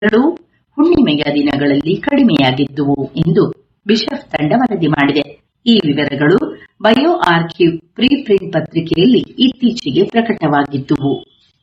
ಪ್ರಭೇದಗಳು ಹುಣ್ಣಿಮೆಯ ದಿನಗಳಲ್ಲಿ ಕಡಿಮೆಯಾಗಿದ್ದುವು ಎಂದು ಬಿಷಪ್ ತಂಡ ವರದಿ ಮಾಡಿದೆ ಈ ವಿವರಗಳು ಬಯೋ ಆರ್ಕಿವ್ ಪ್ರಿಪ್ರಿಂಟ್ ಪತ್ರಿಕೆಯಲ್ಲಿ ಇತ್ತೀಚೆಗೆ ಪ್ರಕಟವಾಗಿದ್ದುವು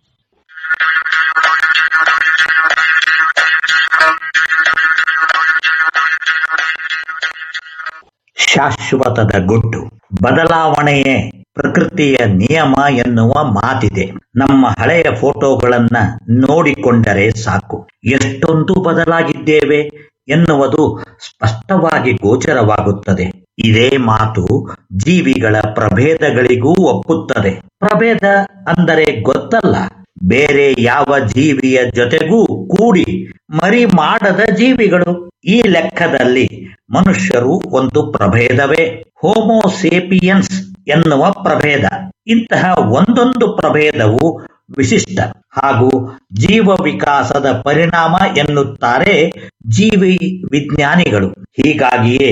ಶಾಶ್ವತದ ಗುಟ್ಟು ಬದಲಾವಣೆಯೇ ಪ್ರಕೃತಿಯ ನಿಯಮ ಎನ್ನುವ ಮಾತಿದೆ ನಮ್ಮ ಹಳೆಯ ಫೋಟೋಗಳನ್ನ ನೋಡಿಕೊಂಡರೆ ಸಾಕು ಎಷ್ಟೊಂದು ಬದಲಾಗಿದ್ದೇವೆ ಎನ್ನುವುದು ಸ್ಪಷ್ಟವಾಗಿ ಗೋಚರವಾಗುತ್ತದೆ ಇದೇ ಮಾತು ಜೀವಿಗಳ ಪ್ರಭೇದಗಳಿಗೂ ಒಪ್ಪುತ್ತದೆ ಪ್ರಭೇದ ಅಂದರೆ ಗೊತ್ತಲ್ಲ ಬೇರೆ ಯಾವ ಜೀವಿಯ ಜೊತೆಗೂ ಕೂಡಿ ಮರಿ ಮಾಡದ ಜೀವಿಗಳು ಈ ಲೆಕ್ಕದಲ್ಲಿ ಮನುಷ್ಯರು ಒಂದು ಪ್ರಭೇದವೇ ಹೋಮೋಸೇಪಿಯನ್ಸ್ ಎನ್ನುವ ಪ್ರಭೇದ ಇಂತಹ ಒಂದೊಂದು ಪ್ರಭೇದವು ವಿಶಿಷ್ಟ ಹಾಗೂ ಜೀವ ವಿಕಾಸದ ಪರಿಣಾಮ ಎನ್ನುತ್ತಾರೆ ಜೀವಿ ವಿಜ್ಞಾನಿಗಳು ಹೀಗಾಗಿಯೇ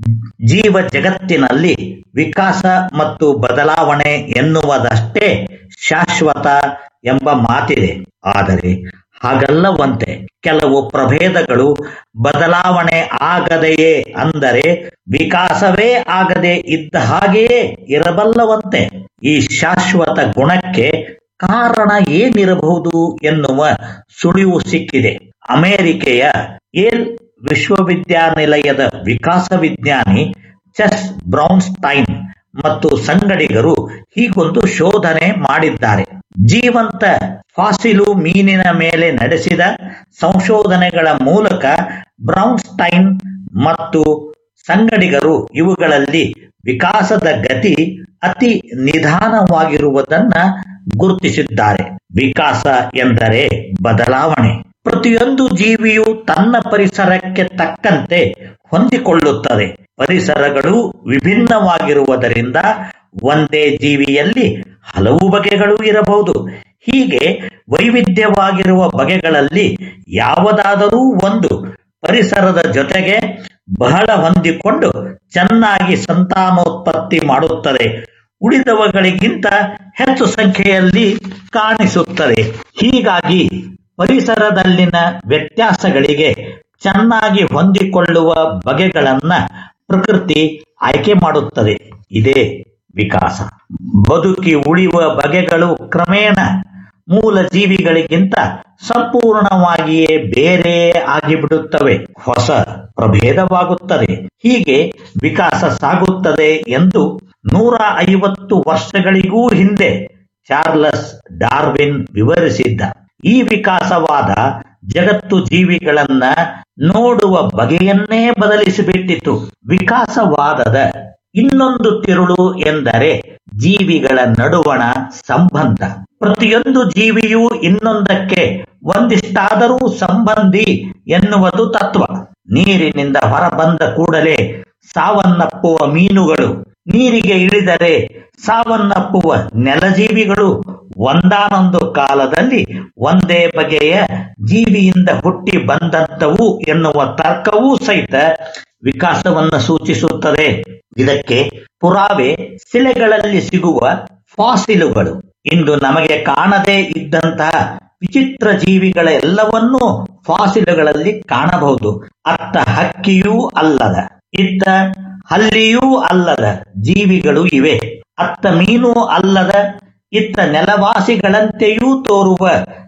ಜೀವ ಜಗತ್ತಿನಲ್ಲಿ ವಿಕಾಸ ಮತ್ತು ಬದಲಾವಣೆ ಎನ್ನುವುದಷ್ಟೇ ಶಾಶ್ವತ ಎಂಬ ಮಾತಿದೆ ಆದರೆ ಹಾಗಲ್ಲವಂತೆ ಕೆಲವು ಪ್ರಭೇದಗಳು ಬದಲಾವಣೆ ಆಗದೆಯೇ ಅಂದರೆ ವಿಕಾಸವೇ ಆಗದೆ ಇದ್ದ ಹಾಗೆಯೇ ಇರಬಲ್ಲವಂತೆ ಈ ಶಾಶ್ವತ ಗುಣಕ್ಕೆ ಕಾರಣ ಏನಿರಬಹುದು ಎನ್ನುವ ಸುಳಿವು ಸಿಕ್ಕಿದೆ ಅಮೆರಿಕೆಯ ಏಲ್ ವಿಶ್ವವಿದ್ಯಾನಿಲಯದ ವಿಕಾಸ ವಿಜ್ಞಾನಿ ಚೆಸ್ ಬ್ರೌನ್ಸ್ಟೈನ್ ಮತ್ತು ಸಂಗಡಿಗರು ಹೀಗೊಂದು ಶೋಧನೆ ಮಾಡಿದ್ದಾರೆ ಜೀವಂತ ಫಾಸಿಲು ಮೀನಿನ ಮೇಲೆ ನಡೆಸಿದ ಸಂಶೋಧನೆಗಳ ಮೂಲಕ ಬ್ರೌನ್ಸ್ಟೈನ್ ಮತ್ತು ಸಂಗಡಿಗರು ಇವುಗಳಲ್ಲಿ ವಿಕಾಸದ ಗತಿ ಅತಿ ನಿಧಾನವಾಗಿರುವುದನ್ನ ಗುರುತಿಸಿದ್ದಾರೆ ವಿಕಾಸ ಎಂದರೆ ಬದಲಾವಣೆ ಪ್ರತಿಯೊಂದು ಜೀವಿಯು ತನ್ನ ಪರಿಸರಕ್ಕೆ ತಕ್ಕಂತೆ ಹೊಂದಿಕೊಳ್ಳುತ್ತದೆ ಪರಿಸರಗಳು ವಿಭಿನ್ನವಾಗಿರುವುದರಿಂದ ಒಂದೇ ಜೀವಿಯಲ್ಲಿ ಹಲವು ಬಗೆಗಳು ಇರಬಹುದು ಹೀಗೆ ವೈವಿಧ್ಯವಾಗಿರುವ ಬಗೆಗಳಲ್ಲಿ ಯಾವುದಾದರೂ ಒಂದು ಪರಿಸರದ ಜೊತೆಗೆ ಬಹಳ ಹೊಂದಿಕೊಂಡು ಚೆನ್ನಾಗಿ ಸಂತಾನೋತ್ಪತ್ತಿ ಮಾಡುತ್ತದೆ ಉಳಿದವುಗಳಿಗಿಂತ ಹೆಚ್ಚು ಸಂಖ್ಯೆಯಲ್ಲಿ ಕಾಣಿಸುತ್ತದೆ ಹೀಗಾಗಿ ಪರಿಸರದಲ್ಲಿನ ವ್ಯತ್ಯಾಸಗಳಿಗೆ ಚೆನ್ನಾಗಿ ಹೊಂದಿಕೊಳ್ಳುವ ಬಗೆಗಳನ್ನ ಪ್ರಕೃತಿ ಆಯ್ಕೆ ಮಾಡುತ್ತದೆ ಇದೇ ವಿಕಾಸ ಬದುಕಿ ಉಳಿಯುವ ಬಗೆಗಳು ಕ್ರಮೇಣ ಮೂಲ ಜೀವಿಗಳಿಗಿಂತ ಸಂಪೂರ್ಣವಾಗಿಯೇ ಬೇರೆ ಆಗಿಬಿಡುತ್ತವೆ ಹೊಸ ಪ್ರಭೇದವಾಗುತ್ತದೆ ಹೀಗೆ ವಿಕಾಸ ಸಾಗುತ್ತದೆ ಎಂದು ನೂರ ಐವತ್ತು ವರ್ಷಗಳಿಗೂ ಹಿಂದೆ ಚಾರ್ಲಸ್ ಡಾರ್ವಿನ್ ವಿವರಿಸಿದ್ದ ಈ ವಿಕಾಸವಾದ ಜಗತ್ತು ಜೀವಿಗಳನ್ನ ನೋಡುವ ಬಗೆಯನ್ನೇ ಬದಲಿಸಿಬಿಟ್ಟಿತು ವಿಕಾಸವಾದದ ಇನ್ನೊಂದು ತಿರುಳು ಎಂದರೆ ಜೀವಿಗಳ ನಡುವಣ ಸಂಬಂಧ ಪ್ರತಿಯೊಂದು ಜೀವಿಯೂ ಇನ್ನೊಂದಕ್ಕೆ ಒಂದಿಷ್ಟಾದರೂ ಸಂಬಂಧಿ ಎನ್ನುವುದು ತತ್ವ ನೀರಿನಿಂದ ಹೊರಬಂದ ಕೂಡಲೇ ಸಾವನ್ನಪ್ಪುವ ಮೀನುಗಳು ನೀರಿಗೆ ಇಳಿದರೆ ಸಾವನ್ನಪ್ಪುವ ನೆಲಜೀವಿಗಳು ಒಂದಾನೊಂದು ಕಾಲದಲ್ಲಿ ಒಂದೇ ಬಗೆಯ ಜೀವಿಯಿಂದ ಹುಟ್ಟಿ ಬಂದಂತವು ಎನ್ನುವ ತರ್ಕವೂ ಸಹಿತ ವಿಕಾಸವನ್ನು ಸೂಚಿಸುತ್ತದೆ ಇದಕ್ಕೆ ಪುರಾವೆ ಶಿಲೆಗಳಲ್ಲಿ ಸಿಗುವ ಫಾಸಿಲುಗಳು ಇಂದು ನಮಗೆ ಕಾಣದೇ ಇದ್ದಂತಹ ವಿಚಿತ್ರ ಜೀವಿಗಳ ಎಲ್ಲವನ್ನೂ ಫಾಸಿಲುಗಳಲ್ಲಿ ಕಾಣಬಹುದು ಅತ್ತ ಹಕ್ಕಿಯೂ ಅಲ್ಲದ ಇತ್ತ ಹಲ್ಲಿಯೂ ಅಲ್ಲದ ಜೀವಿಗಳು ಇವೆ ಅತ್ತ ಮೀನು ಅಲ್ಲದ ಇತ್ತ ನೆಲವಾಸಿಗಳಂತೆಯೂ ತೋರುವ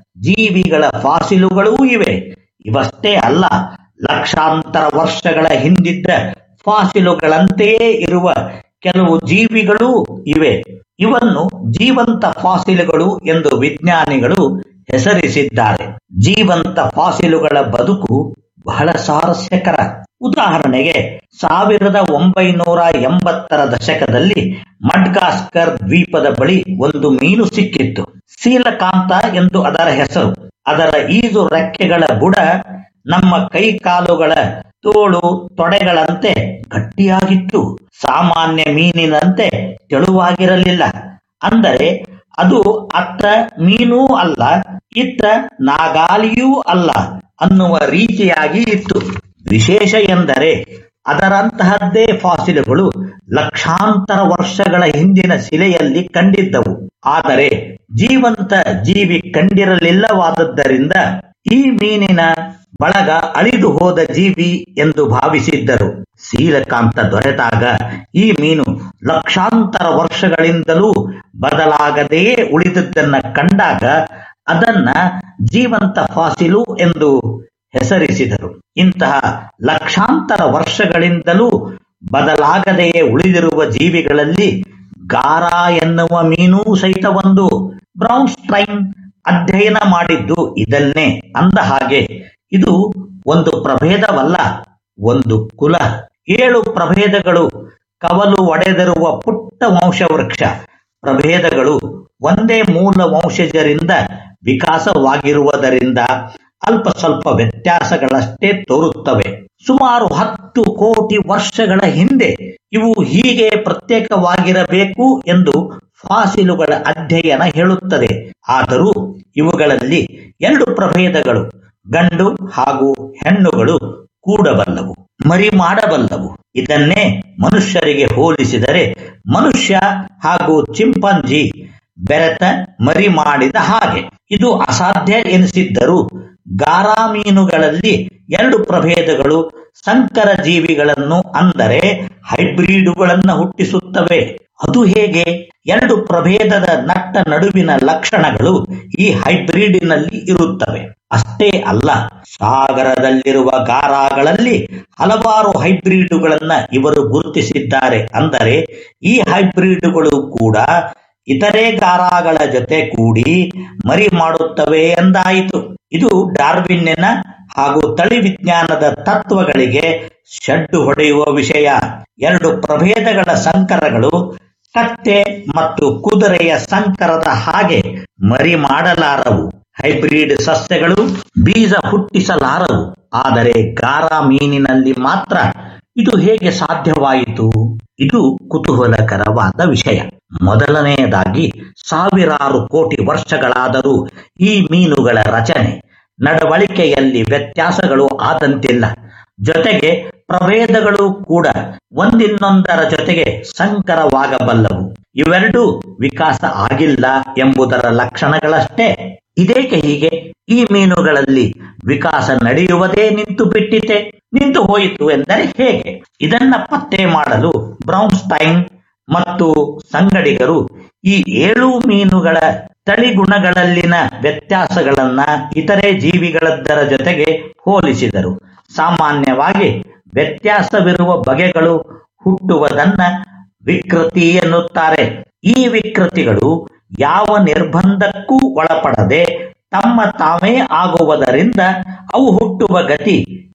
ಜೀವಿಗಳ ಫಾಸಿಲುಗಳೂ ಇವೆ ಇವಷ್ಟೇ ಅಲ್ಲ ಲಕ್ಷಾಂತರ ವರ್ಷಗಳ ಹಿಂದಿದ್ದ ಫಾಸಿಲುಗಳಂತೆಯೇ ಇರುವ ಕೆಲವು ಜೀವಿಗಳೂ ಇವೆ ಇವನ್ನು ಜೀವಂತ ಫಾಸಿಲುಗಳು ಎಂದು ವಿಜ್ಞಾನಿಗಳು ಹೆಸರಿಸಿದ್ದಾರೆ ಜೀವಂತ ಫಾಸಿಲುಗಳ ಬದುಕು ಬಹಳ ಸ್ವಾರಸ್ಯಕರ ಉದಾಹರಣೆಗೆ ಸಾವಿರದ ಒಂಬೈನೂರ ಎಂಬತ್ತರ ದಶಕದಲ್ಲಿ ಮಡ್ಗಾಸ್ಕರ್ ದ್ವೀಪದ ಬಳಿ ಒಂದು ಮೀನು ಸಿಕ್ಕಿತ್ತು ಶೀಲಕಾಂತ ಎಂದು ಅದರ ಹೆಸರು ಅದರ ಈಜು ರೆಕ್ಕೆಗಳ ಬುಡ ನಮ್ಮ ಕೈ ಕಾಲುಗಳ ತೋಳು ತೊಡೆಗಳಂತೆ ಗಟ್ಟಿಯಾಗಿತ್ತು ಸಾಮಾನ್ಯ ಮೀನಿನಂತೆ ತೆಳುವಾಗಿರಲಿಲ್ಲ ಅಂದರೆ ಅದು ಅತ್ತ ಮೀನೂ ಅಲ್ಲ ಇತ್ತ ನಾಗಾಲಿಯೂ ಅಲ್ಲ ಅನ್ನುವ ರೀತಿಯಾಗಿ ಇತ್ತು ವಿಶೇಷ ಎಂದರೆ ಅದರಂತಹದ್ದೇ ಫಾಸಿಲುಗಳು ಲಕ್ಷಾಂತರ ವರ್ಷಗಳ ಹಿಂದಿನ ಶಿಲೆಯಲ್ಲಿ ಕಂಡಿದ್ದವು ಆದರೆ ಜೀವಂತ ಜೀವಿ ಕಂಡಿರಲಿಲ್ಲವಾದದ್ದರಿಂದ ಈ ಮೀನಿನ ಬಳಗ ಅಳಿದು ಹೋದ ಜೀವಿ ಎಂದು ಭಾವಿಸಿದ್ದರು ಶೀಲಕಾಂತ ದೊರೆತಾಗ ಈ ಮೀನು ಲಕ್ಷಾಂತರ ವರ್ಷಗಳಿಂದಲೂ ಬದಲಾಗದೆಯೇ ಉಳಿದದ್ದನ್ನ ಕಂಡಾಗ ಅದನ್ನ ಜೀವಂತ ಫಾಸಿಲು ಎಂದು ಹೆಸರಿಸಿದರು ಇಂತಹ ಲಕ್ಷಾಂತರ ವರ್ಷಗಳಿಂದಲೂ ಬದಲಾಗದೆಯೇ ಉಳಿದಿರುವ ಜೀವಿಗಳಲ್ಲಿ ಗಾರ ಎನ್ನುವ ಮೀನೂ ಸಹಿತ ಒಂದು ಬ್ರೌನ್ ಸ್ಟ್ರೈನ್ ಅಧ್ಯಯನ ಮಾಡಿದ್ದು ಇದನ್ನೇ ಅಂದ ಹಾಗೆ ಇದು ಒಂದು ಪ್ರಭೇದವಲ್ಲ ಒಂದು ಕುಲ ಏಳು ಪ್ರಭೇದಗಳು ಕವಲು ಒಡೆದಿರುವ ಪುಟ್ಟ ವಂಶವೃಕ್ಷ ಪ್ರಭೇದಗಳು ಒಂದೇ ಮೂಲ ವಂಶಜರಿಂದ ವಿಕಾಸವಾಗಿರುವುದರಿಂದ ಅಲ್ಪ ಸ್ವಲ್ಪ ವ್ಯತ್ಯಾಸಗಳಷ್ಟೇ ತೋರುತ್ತವೆ ಸುಮಾರು ಹತ್ತು ಕೋಟಿ ವರ್ಷಗಳ ಹಿಂದೆ ಇವು ಹೀಗೆ ಪ್ರತ್ಯೇಕವಾಗಿರಬೇಕು ಎಂದು ಫಾಸಿಲುಗಳ ಅಧ್ಯಯನ ಹೇಳುತ್ತದೆ ಆದರೂ ಇವುಗಳಲ್ಲಿ ಎರಡು ಪ್ರಭೇದಗಳು ಗಂಡು ಹಾಗೂ ಹೆಣ್ಣುಗಳು ಕೂಡಬಲ್ಲವು ಮರಿ ಮಾಡಬಲ್ಲವು ಇದನ್ನೇ ಮನುಷ್ಯರಿಗೆ ಹೋಲಿಸಿದರೆ ಮನುಷ್ಯ ಹಾಗೂ ಚಿಂಪಾಂಜಿ ಬೆರೆತ ಮರಿ ಮಾಡಿದ ಹಾಗೆ ಇದು ಅಸಾಧ್ಯ ಎನಿಸಿದ್ದರೂ ಗಾರಾ ಮೀನುಗಳಲ್ಲಿ ಎರಡು ಪ್ರಭೇದಗಳು ಸಂಕರ ಜೀವಿಗಳನ್ನು ಅಂದರೆ ಹೈಬ್ರಿಡುಗಳನ್ನು ಹುಟ್ಟಿಸುತ್ತವೆ ಅದು ಹೇಗೆ ಎರಡು ಪ್ರಭೇದದ ನಟ್ಟ ನಡುವಿನ ಲಕ್ಷಣಗಳು ಈ ಹೈಬ್ರಿಡಿನಲ್ಲಿ ಇರುತ್ತವೆ ಅಷ್ಟೇ ಅಲ್ಲ ಸಾಗರದಲ್ಲಿರುವ ಗಾರಾಗಳಲ್ಲಿ ಹಲವಾರು ಹೈಬ್ರಿಡುಗಳನ್ನ ಇವರು ಗುರುತಿಸಿದ್ದಾರೆ ಅಂದರೆ ಈ ಹೈಬ್ರಿಡುಗಳು ಕೂಡ ಇತರೆ ಗಾರಾಗಳ ಜೊತೆ ಕೂಡಿ ಮರಿ ಮಾಡುತ್ತವೆ ಎಂದಾಯಿತು ಇದು ಡಾರ್ವಿನ್ನಿನ ಹಾಗೂ ತಳಿ ವಿಜ್ಞಾನದ ತತ್ವಗಳಿಗೆ ಶಡ್ಡು ಹೊಡೆಯುವ ವಿಷಯ ಎರಡು ಪ್ರಭೇದಗಳ ಸಂಕರಗಳು ಕತ್ತೆ ಮತ್ತು ಕುದುರೆಯ ಸಂಕರದ ಹಾಗೆ ಮರಿ ಮಾಡಲಾರವು ಹೈಬ್ರಿಡ್ ಸಸ್ಯಗಳು ಬೀಜ ಹುಟ್ಟಿಸಲಾರವು ಆದರೆ ಗಾರಾ ಮೀನಿನಲ್ಲಿ ಮಾತ್ರ ಇದು ಹೇಗೆ ಸಾಧ್ಯವಾಯಿತು ಇದು ಕುತೂಹಲಕರವಾದ ವಿಷಯ ಮೊದಲನೆಯದಾಗಿ ಸಾವಿರಾರು ಕೋಟಿ ವರ್ಷಗಳಾದರೂ ಈ ಮೀನುಗಳ ರಚನೆ ನಡವಳಿಕೆಯಲ್ಲಿ ವ್ಯತ್ಯಾಸಗಳು ಆದಂತಿಲ್ಲ ಜೊತೆಗೆ ಪ್ರಭೇದಗಳು ಕೂಡ ಒಂದಿನ್ನೊಂದರ ಜೊತೆಗೆ ಸಂಕರವಾಗಬಲ್ಲವು ಇವೆರಡೂ ವಿಕಾಸ ಆಗಿಲ್ಲ ಎಂಬುದರ ಲಕ್ಷಣಗಳಷ್ಟೇ ಇದೇಕೆ ಹೀಗೆ ಈ ಮೀನುಗಳಲ್ಲಿ ವಿಕಾಸ ನಡೆಯುವುದೇ ನಿಂತು ಬಿಟ್ಟಿತೆ ನಿಂತು ಹೋಯಿತು ಎಂದರೆ ಹೇಗೆ ಇದನ್ನ ಪತ್ತೆ ಮಾಡಲು ಬ್ರೌನ್ಸ್ಟೈನ್ ಮತ್ತು ಸಂಗಡಿಗರು ಈ ಏಳು ಮೀನುಗಳ ತಳಿಗುಣಗಳಲ್ಲಿನ ವ್ಯತ್ಯಾಸಗಳನ್ನ ಇತರೆ ಜೀವಿಗಳದ್ದರ ಜೊತೆಗೆ ಹೋಲಿಸಿದರು ಸಾಮಾನ್ಯವಾಗಿ ವ್ಯತ್ಯಾಸವಿರುವ ಬಗೆಗಳು ಹುಟ್ಟುವುದನ್ನ ವಿಕೃತಿ ಎನ್ನುತ್ತಾರೆ ಈ ವಿಕೃತಿಗಳು ಯಾವ ನಿರ್ಬಂಧಕ್ಕೂ ಒಳಪಡದೆ ತಮ್ಮ ತಾವೇ ಆಗುವುದರಿಂದ ಅವು ಹುಟ್ಟುವ ಗತಿ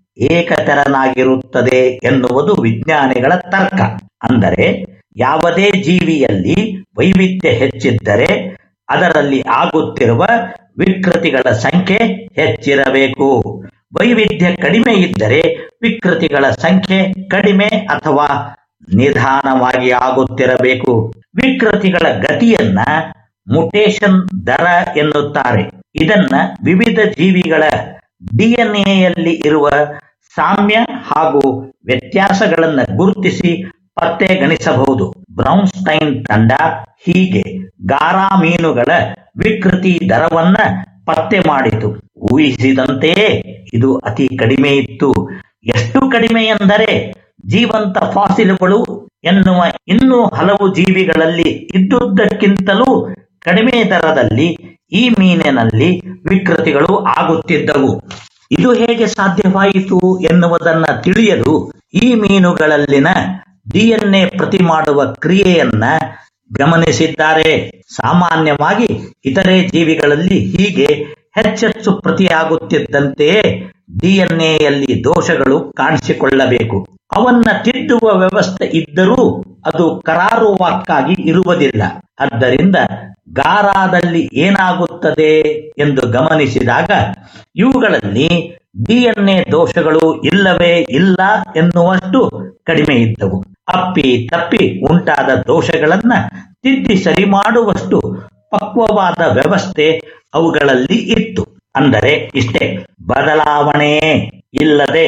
ಏಕತೆರನಾಗಿರುತ್ತದೆ ಎನ್ನುವುದು ವಿಜ್ಞಾನಿಗಳ ತರ್ಕ ಅಂದರೆ ಯಾವುದೇ ಜೀವಿಯಲ್ಲಿ ವೈವಿಧ್ಯ ಹೆಚ್ಚಿದ್ದರೆ ಅದರಲ್ಲಿ ಆಗುತ್ತಿರುವ ವಿಕೃತಿಗಳ ಸಂಖ್ಯೆ ಹೆಚ್ಚಿರಬೇಕು ವೈವಿಧ್ಯ ಕಡಿಮೆ ಇದ್ದರೆ ವಿಕೃತಿಗಳ ಸಂಖ್ಯೆ ಕಡಿಮೆ ಅಥವಾ ನಿಧಾನವಾಗಿ ಆಗುತ್ತಿರಬೇಕು ವಿಕೃತಿಗಳ ಗತಿಯನ್ನ ಮುಟೇಶನ್ ದರ ಎನ್ನುತ್ತಾರೆ ಇದನ್ನ ವಿವಿಧ ಜೀವಿಗಳ ಡಿಎನ್ಎಯಲ್ಲಿ ಇರುವ ಸಾಮ್ಯ ಹಾಗೂ ವ್ಯತ್ಯಾಸಗಳನ್ನು ಗುರುತಿಸಿ ಪತ್ತೆ ಗಣಿಸಬಹುದು ಬ್ರೌನ್ಸ್ಟೈನ್ ತಂಡ ಹೀಗೆ ಗಾರಾ ಮೀನುಗಳ ವಿಕೃತಿ ದರವನ್ನ ಪತ್ತೆ ಮಾಡಿತು ಊಹಿಸಿದಂತೆಯೇ ಇದು ಅತಿ ಕಡಿಮೆ ಇತ್ತು ಎಷ್ಟು ಕಡಿಮೆ ಎಂದರೆ ಜೀವಂತ ಫಾಸಿಲುಗಳು ಎನ್ನುವ ಇನ್ನೂ ಹಲವು ಜೀವಿಗಳಲ್ಲಿ ಇದ್ದುದಕ್ಕಿಂತಲೂ ಕಡಿಮೆ ದರದಲ್ಲಿ ಈ ಮೀನಿನಲ್ಲಿ ವಿಕೃತಿಗಳು ಆಗುತ್ತಿದ್ದವು ಇದು ಹೇಗೆ ಸಾಧ್ಯವಾಯಿತು ಎನ್ನುವುದನ್ನ ತಿಳಿಯಲು ಈ ಮೀನುಗಳಲ್ಲಿನ ಡಿಎನ್ಎ ಪ್ರತಿ ಮಾಡುವ ಕ್ರಿಯೆಯನ್ನ ಗಮನಿಸಿದ್ದಾರೆ ಸಾಮಾನ್ಯವಾಗಿ ಇತರೆ ಜೀವಿಗಳಲ್ಲಿ ಹೀಗೆ ಹೆಚ್ಚೆಚ್ಚು ಪ್ರತಿಯಾಗುತ್ತಿದ್ದಂತೆಯೇ ಡಿಎನ್ಎಯಲ್ಲಿ ದೋಷಗಳು ಕಾಣಿಸಿಕೊಳ್ಳಬೇಕು ಅವನ್ನ ತಿದ್ದುವ ವ್ಯವಸ್ಥೆ ಇದ್ದರೂ ಅದು ಕರಾರುವಾಕ್ಕಾಗಿ ಇರುವುದಿಲ್ಲ ಆದ್ದರಿಂದ ಗಾರಾದಲ್ಲಿ ಏನಾಗುತ್ತದೆ ಎಂದು ಗಮನಿಸಿದಾಗ ಇವುಗಳಲ್ಲಿ ಡಿಎನ್ಎ ದೋಷಗಳು ಇಲ್ಲವೇ ಇಲ್ಲ ಎನ್ನುವಷ್ಟು ಕಡಿಮೆ ಇದ್ದವು ಅಪ್ಪಿ ತಪ್ಪಿ ಉಂಟಾದ ದೋಷಗಳನ್ನ ತಿದ್ದಿ ಸರಿ ಮಾಡುವಷ್ಟು ಪಕ್ವವಾದ ವ್ಯವಸ್ಥೆ ಅವುಗಳಲ್ಲಿ ಇತ್ತು ಅಂದರೆ ಇಷ್ಟೇ ಬದಲಾವಣೆಯೇ ಇಲ್ಲದೆ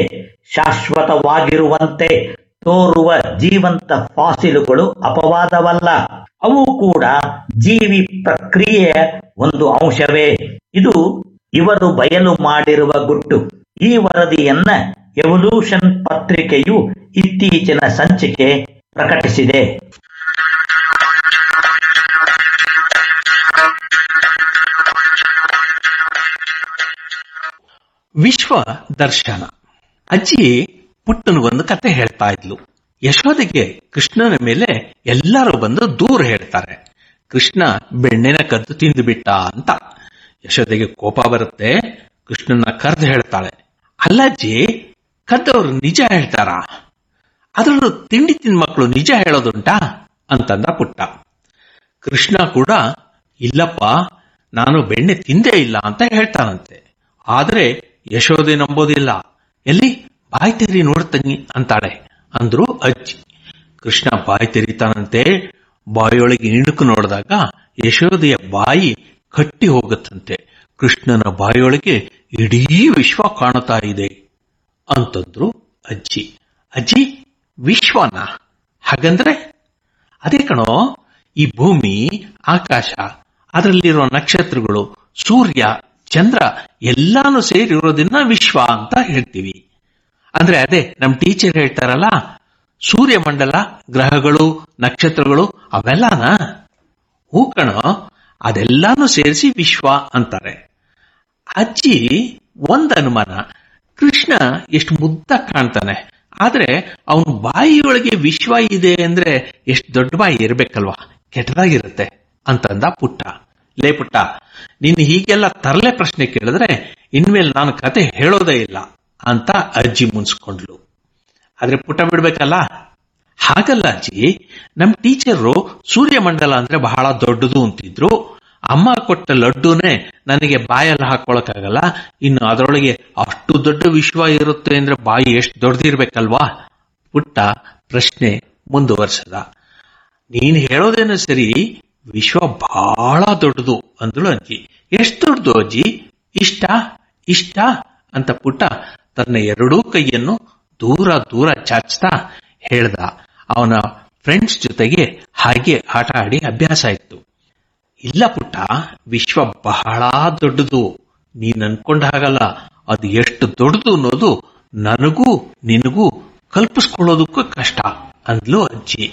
ಶಾಶ್ವತವಾಗಿರುವಂತೆ ತೋರುವ ಜೀವಂತ ಫಾಸಿಲುಗಳು ಅಪವಾದವಲ್ಲ ಅವು ಕೂಡ ಜೀವಿ ಪ್ರಕ್ರಿಯೆಯ ಒಂದು ಅಂಶವೇ ಇದು ಇವರು ಬಯಲು ಮಾಡಿರುವ ಗುಟ್ಟು ಈ ವರದಿಯನ್ನ ಎವಲ್ಯೂಷನ್ ಪತ್ರಿಕೆಯು ಇತ್ತೀಚಿನ ಸಂಚಿಕೆ ಪ್ರಕಟಿಸಿದೆ ವಿಶ್ವ ದರ್ಶನ ಅಜ್ಜಿ ಪುಟ್ಟನಿಗೊಂದು ಕತೆ ಹೇಳ್ತಾ ಇದ್ಲು ಯಶೋದೆಗೆ ಕೃಷ್ಣನ ಮೇಲೆ ಎಲ್ಲರೂ ಬಂದು ದೂರ ಹೇಳ್ತಾರೆ ಕೃಷ್ಣ ಬೆಣ್ಣೆನ ಕದ್ದು ತಿಂದು ಬಿಟ್ಟ ಅಂತ ಯಶೋದೆಗೆ ಕೋಪ ಬರುತ್ತೆ ಕೃಷ್ಣನ ಕರೆದು ಹೇಳ್ತಾಳೆ ಅಲ್ಲಜ್ಜಿ ಕದ್ದವರು ನಿಜ ಹೇಳ್ತಾರ ಅದರಲ್ಲೂ ತಿಂಡಿ ತಿಂದ ಮಕ್ಕಳು ನಿಜ ಹೇಳೋದುಂಟಾ ಅಂತಂದ ಪುಟ್ಟ ಕೃಷ್ಣ ಕೂಡ ಇಲ್ಲಪ್ಪ ನಾನು ಬೆಣ್ಣೆ ತಿಂದೇ ಇಲ್ಲ ಅಂತ ಹೇಳ್ತಾನಂತೆ ಆದ್ರೆ ಯಶೋದೆ ನಂಬೋದಿಲ್ಲ ಎಲ್ಲಿ ಬಾಯಿ ತೆರಿ ನೋಡ್ತಂಗಿ ಅಂತಾಳೆ ಅಂದ್ರು ಅಜ್ಜಿ ಕೃಷ್ಣ ಬಾಯಿ ತೆರಿತಾನಂತೆ ಬಾಯಿಯೊಳಗೆ ಇಣುಕು ನೋಡಿದಾಗ ಯಶೋದೆಯ ಬಾಯಿ ಕಟ್ಟಿ ಹೋಗುತ್ತಂತೆ ಕೃಷ್ಣನ ಬಾಯಿಯೊಳಗೆ ಇಡೀ ವಿಶ್ವ ಕಾಣುತ್ತಾ ಇದೆ ಅಂತಂದ್ರು ಅಜ್ಜಿ ಅಜ್ಜಿ ವಿಶ್ವನ ಹಾಗಂದ್ರೆ ಅದೇ ಕಣೋ ಈ ಭೂಮಿ ಆಕಾಶ ಅದರಲ್ಲಿರೋ ನಕ್ಷತ್ರಗಳು ಸೂರ್ಯ ಚಂದ್ರ ಎಲ್ಲಾನು ಸೇರಿರೋದನ್ನ ವಿಶ್ವ ಅಂತ ಹೇಳ್ತೀವಿ ಅಂದ್ರೆ ಅದೇ ನಮ್ ಟೀಚರ್ ಹೇಳ್ತಾರಲ್ಲ ಸೂರ್ಯಮಂಡಲ ಗ್ರಹಗಳು ನಕ್ಷತ್ರಗಳು ಅವೆಲ್ಲನಾ ಹೂ ಕಣೋ ಅದೆಲ್ಲಾನು ಸೇರಿಸಿ ವಿಶ್ವ ಅಂತಾರೆ ಅಜ್ಜಿ ಒಂದ್ ಅನುಮಾನ ಕೃಷ್ಣ ಎಷ್ಟು ಮುದ್ದ ಕಾಣ್ತಾನೆ ಆದ್ರೆ ಅವನ ಬಾಯಿಯೊಳಗೆ ವಿಶ್ವ ಇದೆ ಅಂದ್ರೆ ಎಷ್ಟು ದೊಡ್ಡ ಬಾಯಿ ಇರ್ಬೇಕಲ್ವಾ ಕೆಟ್ಟದಾಗಿರುತ್ತೆ ಅಂತಂದ ಪುಟ್ಟ ಲೇ ಪುಟ್ಟ ನೀನು ಹೀಗೆಲ್ಲ ತರಲೆ ಪ್ರಶ್ನೆ ಕೇಳಿದ್ರೆ ಇನ್ಮೇಲೆ ನಾನು ಕತೆ ಹೇಳೋದೇ ಇಲ್ಲ ಅಂತ ಅಜ್ಜಿ ಮುನ್ಸ್ಕೊಂಡ್ಲು ಆದ್ರೆ ಪುಟ್ಟ ಬಿಡ್ಬೇಕಲ್ಲ ಹಾಗಲ್ಲ ಅಜ್ಜಿ ನಮ್ ಟೀಚರು ಸೂರ್ಯಮಂಡಲ ಅಂದ್ರೆ ಬಹಳ ದೊಡ್ಡದು ಅಂತಿದ್ರು ಅಮ್ಮ ಕೊಟ್ಟ ಲಡ್ಡುನೇ ನನಗೆ ಬಾಯಲ್ಲಿ ಹಾಕೊಳಕ್ಕಾಗಲ್ಲ ಇನ್ನು ಅದರೊಳಗೆ ಅಷ್ಟು ದೊಡ್ಡ ವಿಶ್ವ ಇರುತ್ತೆ ಅಂದ್ರೆ ಬಾಯಿ ಎಷ್ಟು ದೊಡ್ಡದಿರ್ಬೇಕಲ್ವಾ ಪುಟ್ಟ ಪ್ರಶ್ನೆ ಮುಂದುವರ್ಸದ ನೀನ್ ಹೇಳೋದೇನೋ ಸರಿ ವಿಶ್ವ ಬಹಳ ದೊಡ್ಡದು ಅಂದಳು ಅಜ್ಜಿ ಎಷ್ಟು ದೊಡ್ಡದು ಅಜ್ಜಿ ಇಷ್ಟ ಇಷ್ಟ ಅಂತ ಪುಟ್ಟ ತನ್ನ ಎರಡೂ ಕೈಯನ್ನು ದೂರ ದೂರ ಚಾಚ್ತಾ ಹೇಳ್ದ ಅವನ ಫ್ರೆಂಡ್ಸ್ ಜೊತೆಗೆ ಹಾಗೆ ಆಟ ಆಡಿ ಅಭ್ಯಾಸ ಇತ್ತು ಇಲ್ಲ ಪುಟ್ಟ ವಿಶ್ವ ಬಹಳ ದೊಡ್ಡದು ನೀನ್ ಅನ್ಕೊಂಡ ಹಾಗಲ್ಲ ಅದು ಎಷ್ಟು ದೊಡ್ಡದು ಅನ್ನೋದು ನನಗೂ ನಿನಗೂ ಕಲ್ಪಿಸ್ಕೊಳ್ಳೋದಕ್ಕೂ ಕಷ್ಟ ಅಂದ್ಲು ಅಜ್ಜಿ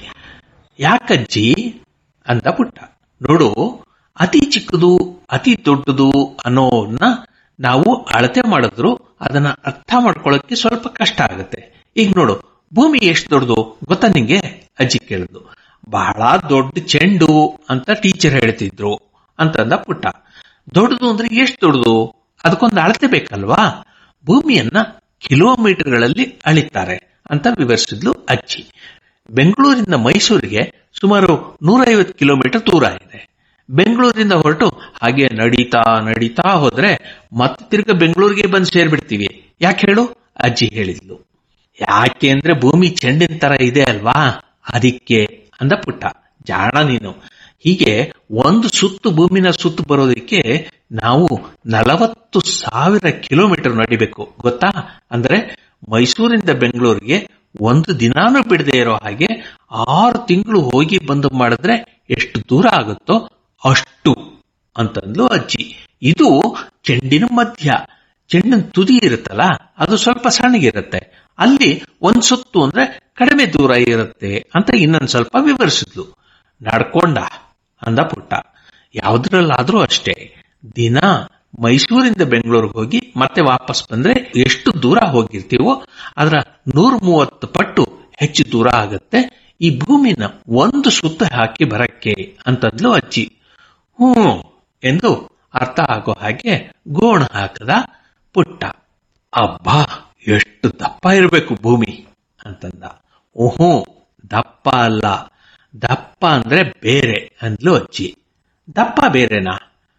ಯಾಕಜ್ಜಿ ಅಂದ ಪುಟ್ಟ ನೋಡು ಅತಿ ಚಿಕ್ಕದು ಅತಿ ದೊಡ್ಡದು ಅನ್ನೋನ್ನ ನಾವು ಅಳತೆ ಮಾಡಿದ್ರು ಅದನ್ನ ಅರ್ಥ ಮಾಡ್ಕೊಳ್ಳೋಕೆ ಸ್ವಲ್ಪ ಕಷ್ಟ ಆಗುತ್ತೆ ಈಗ ನೋಡು ಭೂಮಿ ಎಷ್ಟು ದೊಡ್ಡದು ಗೊತ್ತಾ ನಿಂಗೆ ಅಜ್ಜಿ ಕೇಳಿದ್ಲು ಬಹಳ ದೊಡ್ಡ ಚೆಂಡು ಅಂತ ಟೀಚರ್ ಹೇಳ್ತಿದ್ರು ಅಂತಂದ ಪುಟ್ಟ ದೊಡ್ಡದು ಅಂದ್ರೆ ಎಷ್ಟು ದೊಡ್ಡದು ಅದಕ್ಕೊಂದು ಅಳತೆ ಬೇಕಲ್ವಾ ಭೂಮಿಯನ್ನ ಕಿಲೋಮೀಟರ್ಗಳಲ್ಲಿ ಅಳಿತಾರೆ ಅಂತ ವಿವರಿಸಿದ್ಲು ಅಜ್ಜಿ ಬೆಂಗಳೂರಿಂದ ಮೈಸೂರಿಗೆ ಸುಮಾರು ನೂರೈವತ್ತು ಕಿಲೋಮೀಟರ್ ದೂರ ಇದೆ ಬೆಂಗಳೂರಿಂದ ಹೊರಟು ಹಾಗೆ ನಡೀತಾ ನಡೀತಾ ಹೋದ್ರೆ ಮತ್ತೆ ತಿರ್ಗ ಬೆಂಗಳೂರಿಗೆ ಬಂದು ಸೇರ್ಬಿಡ್ತೀವಿ ಯಾಕೆ ಹೇಳು ಅಜ್ಜಿ ಹೇಳಿದ್ಲು ಯಾಕೆ ಅಂದ್ರೆ ಭೂಮಿ ಚೆಂಡಿನ ತರ ಇದೆ ಅಲ್ವಾ ಅದಕ್ಕೆ ಅಂದ ಪುಟ್ಟ ಜಾಣ ನೀನು ಹೀಗೆ ಒಂದು ಸುತ್ತು ಭೂಮಿನ ಸುತ್ತು ಬರೋದಕ್ಕೆ ನಾವು ನಲವತ್ತು ಸಾವಿರ ಕಿಲೋಮೀಟರ್ ನಡಿಬೇಕು ಗೊತ್ತಾ ಅಂದ್ರೆ ಮೈಸೂರಿಂದ ಬೆಂಗಳೂರಿಗೆ ಒಂದು ದಿನಾನು ಬಿಡದೆ ಇರೋ ಹಾಗೆ ಆರು ತಿಂಗಳು ಹೋಗಿ ಬಂದು ಮಾಡಿದ್ರೆ ಎಷ್ಟು ದೂರ ಆಗುತ್ತೋ ಅಷ್ಟು ಅಂತಂದ್ಲು ಅಜ್ಜಿ ಇದು ಚೆಂಡಿನ ಮಧ್ಯ ಚೆಂಡಿನ ತುದಿ ಇರುತ್ತಲ್ಲ ಅದು ಸ್ವಲ್ಪ ಸಣ್ಣಗಿರುತ್ತೆ ಅಲ್ಲಿ ಒಂದ್ ಸುತ್ತು ಅಂದ್ರೆ ಕಡಿಮೆ ದೂರ ಇರುತ್ತೆ ಅಂತ ಇನ್ನೊಂದ್ ಸ್ವಲ್ಪ ವಿವರಿಸಿದ್ಲು ನಡ್ಕೊಂಡ ಅಂದ ಪುಟ್ಟ ಯಾವ್ದ್ರಲ್ಲಾದ್ರೂ ಅಷ್ಟೇ ದಿನ ಮೈಸೂರಿಂದ ಬೆಂಗಳೂರಿಗೆ ಹೋಗಿ ಮತ್ತೆ ವಾಪಸ್ ಬಂದ್ರೆ ಎಷ್ಟು ದೂರ ಹೋಗಿರ್ತೀವೋ ಅದರ ನೂರ ಮೂವತ್ತು ಪಟ್ಟು ಹೆಚ್ಚು ದೂರ ಆಗತ್ತೆ ಈ ಭೂಮಿನ ಒಂದು ಸುತ್ತ ಹಾಕಿ ಬರಕ್ಕೆ ಅಂತಂದ್ಲು ಅಜ್ಜಿ ಹ್ಞೂ ಎಂದು ಅರ್ಥ ಆಗೋ ಹಾಗೆ ಗೋಣ ಹಾಕದ ಪುಟ್ಟ ಅಬ್ಬಾ ಎಷ್ಟು ದಪ್ಪ ಇರಬೇಕು ಭೂಮಿ ಅಂತಂದ ಓಹೋ ದಪ್ಪ ಅಲ್ಲ ದಪ್ಪ ಅಂದ್ರೆ ಬೇರೆ ಅಂದ್ಲು ಅಜ್ಜಿ ದಪ್ಪ ಬೇರೆನಾ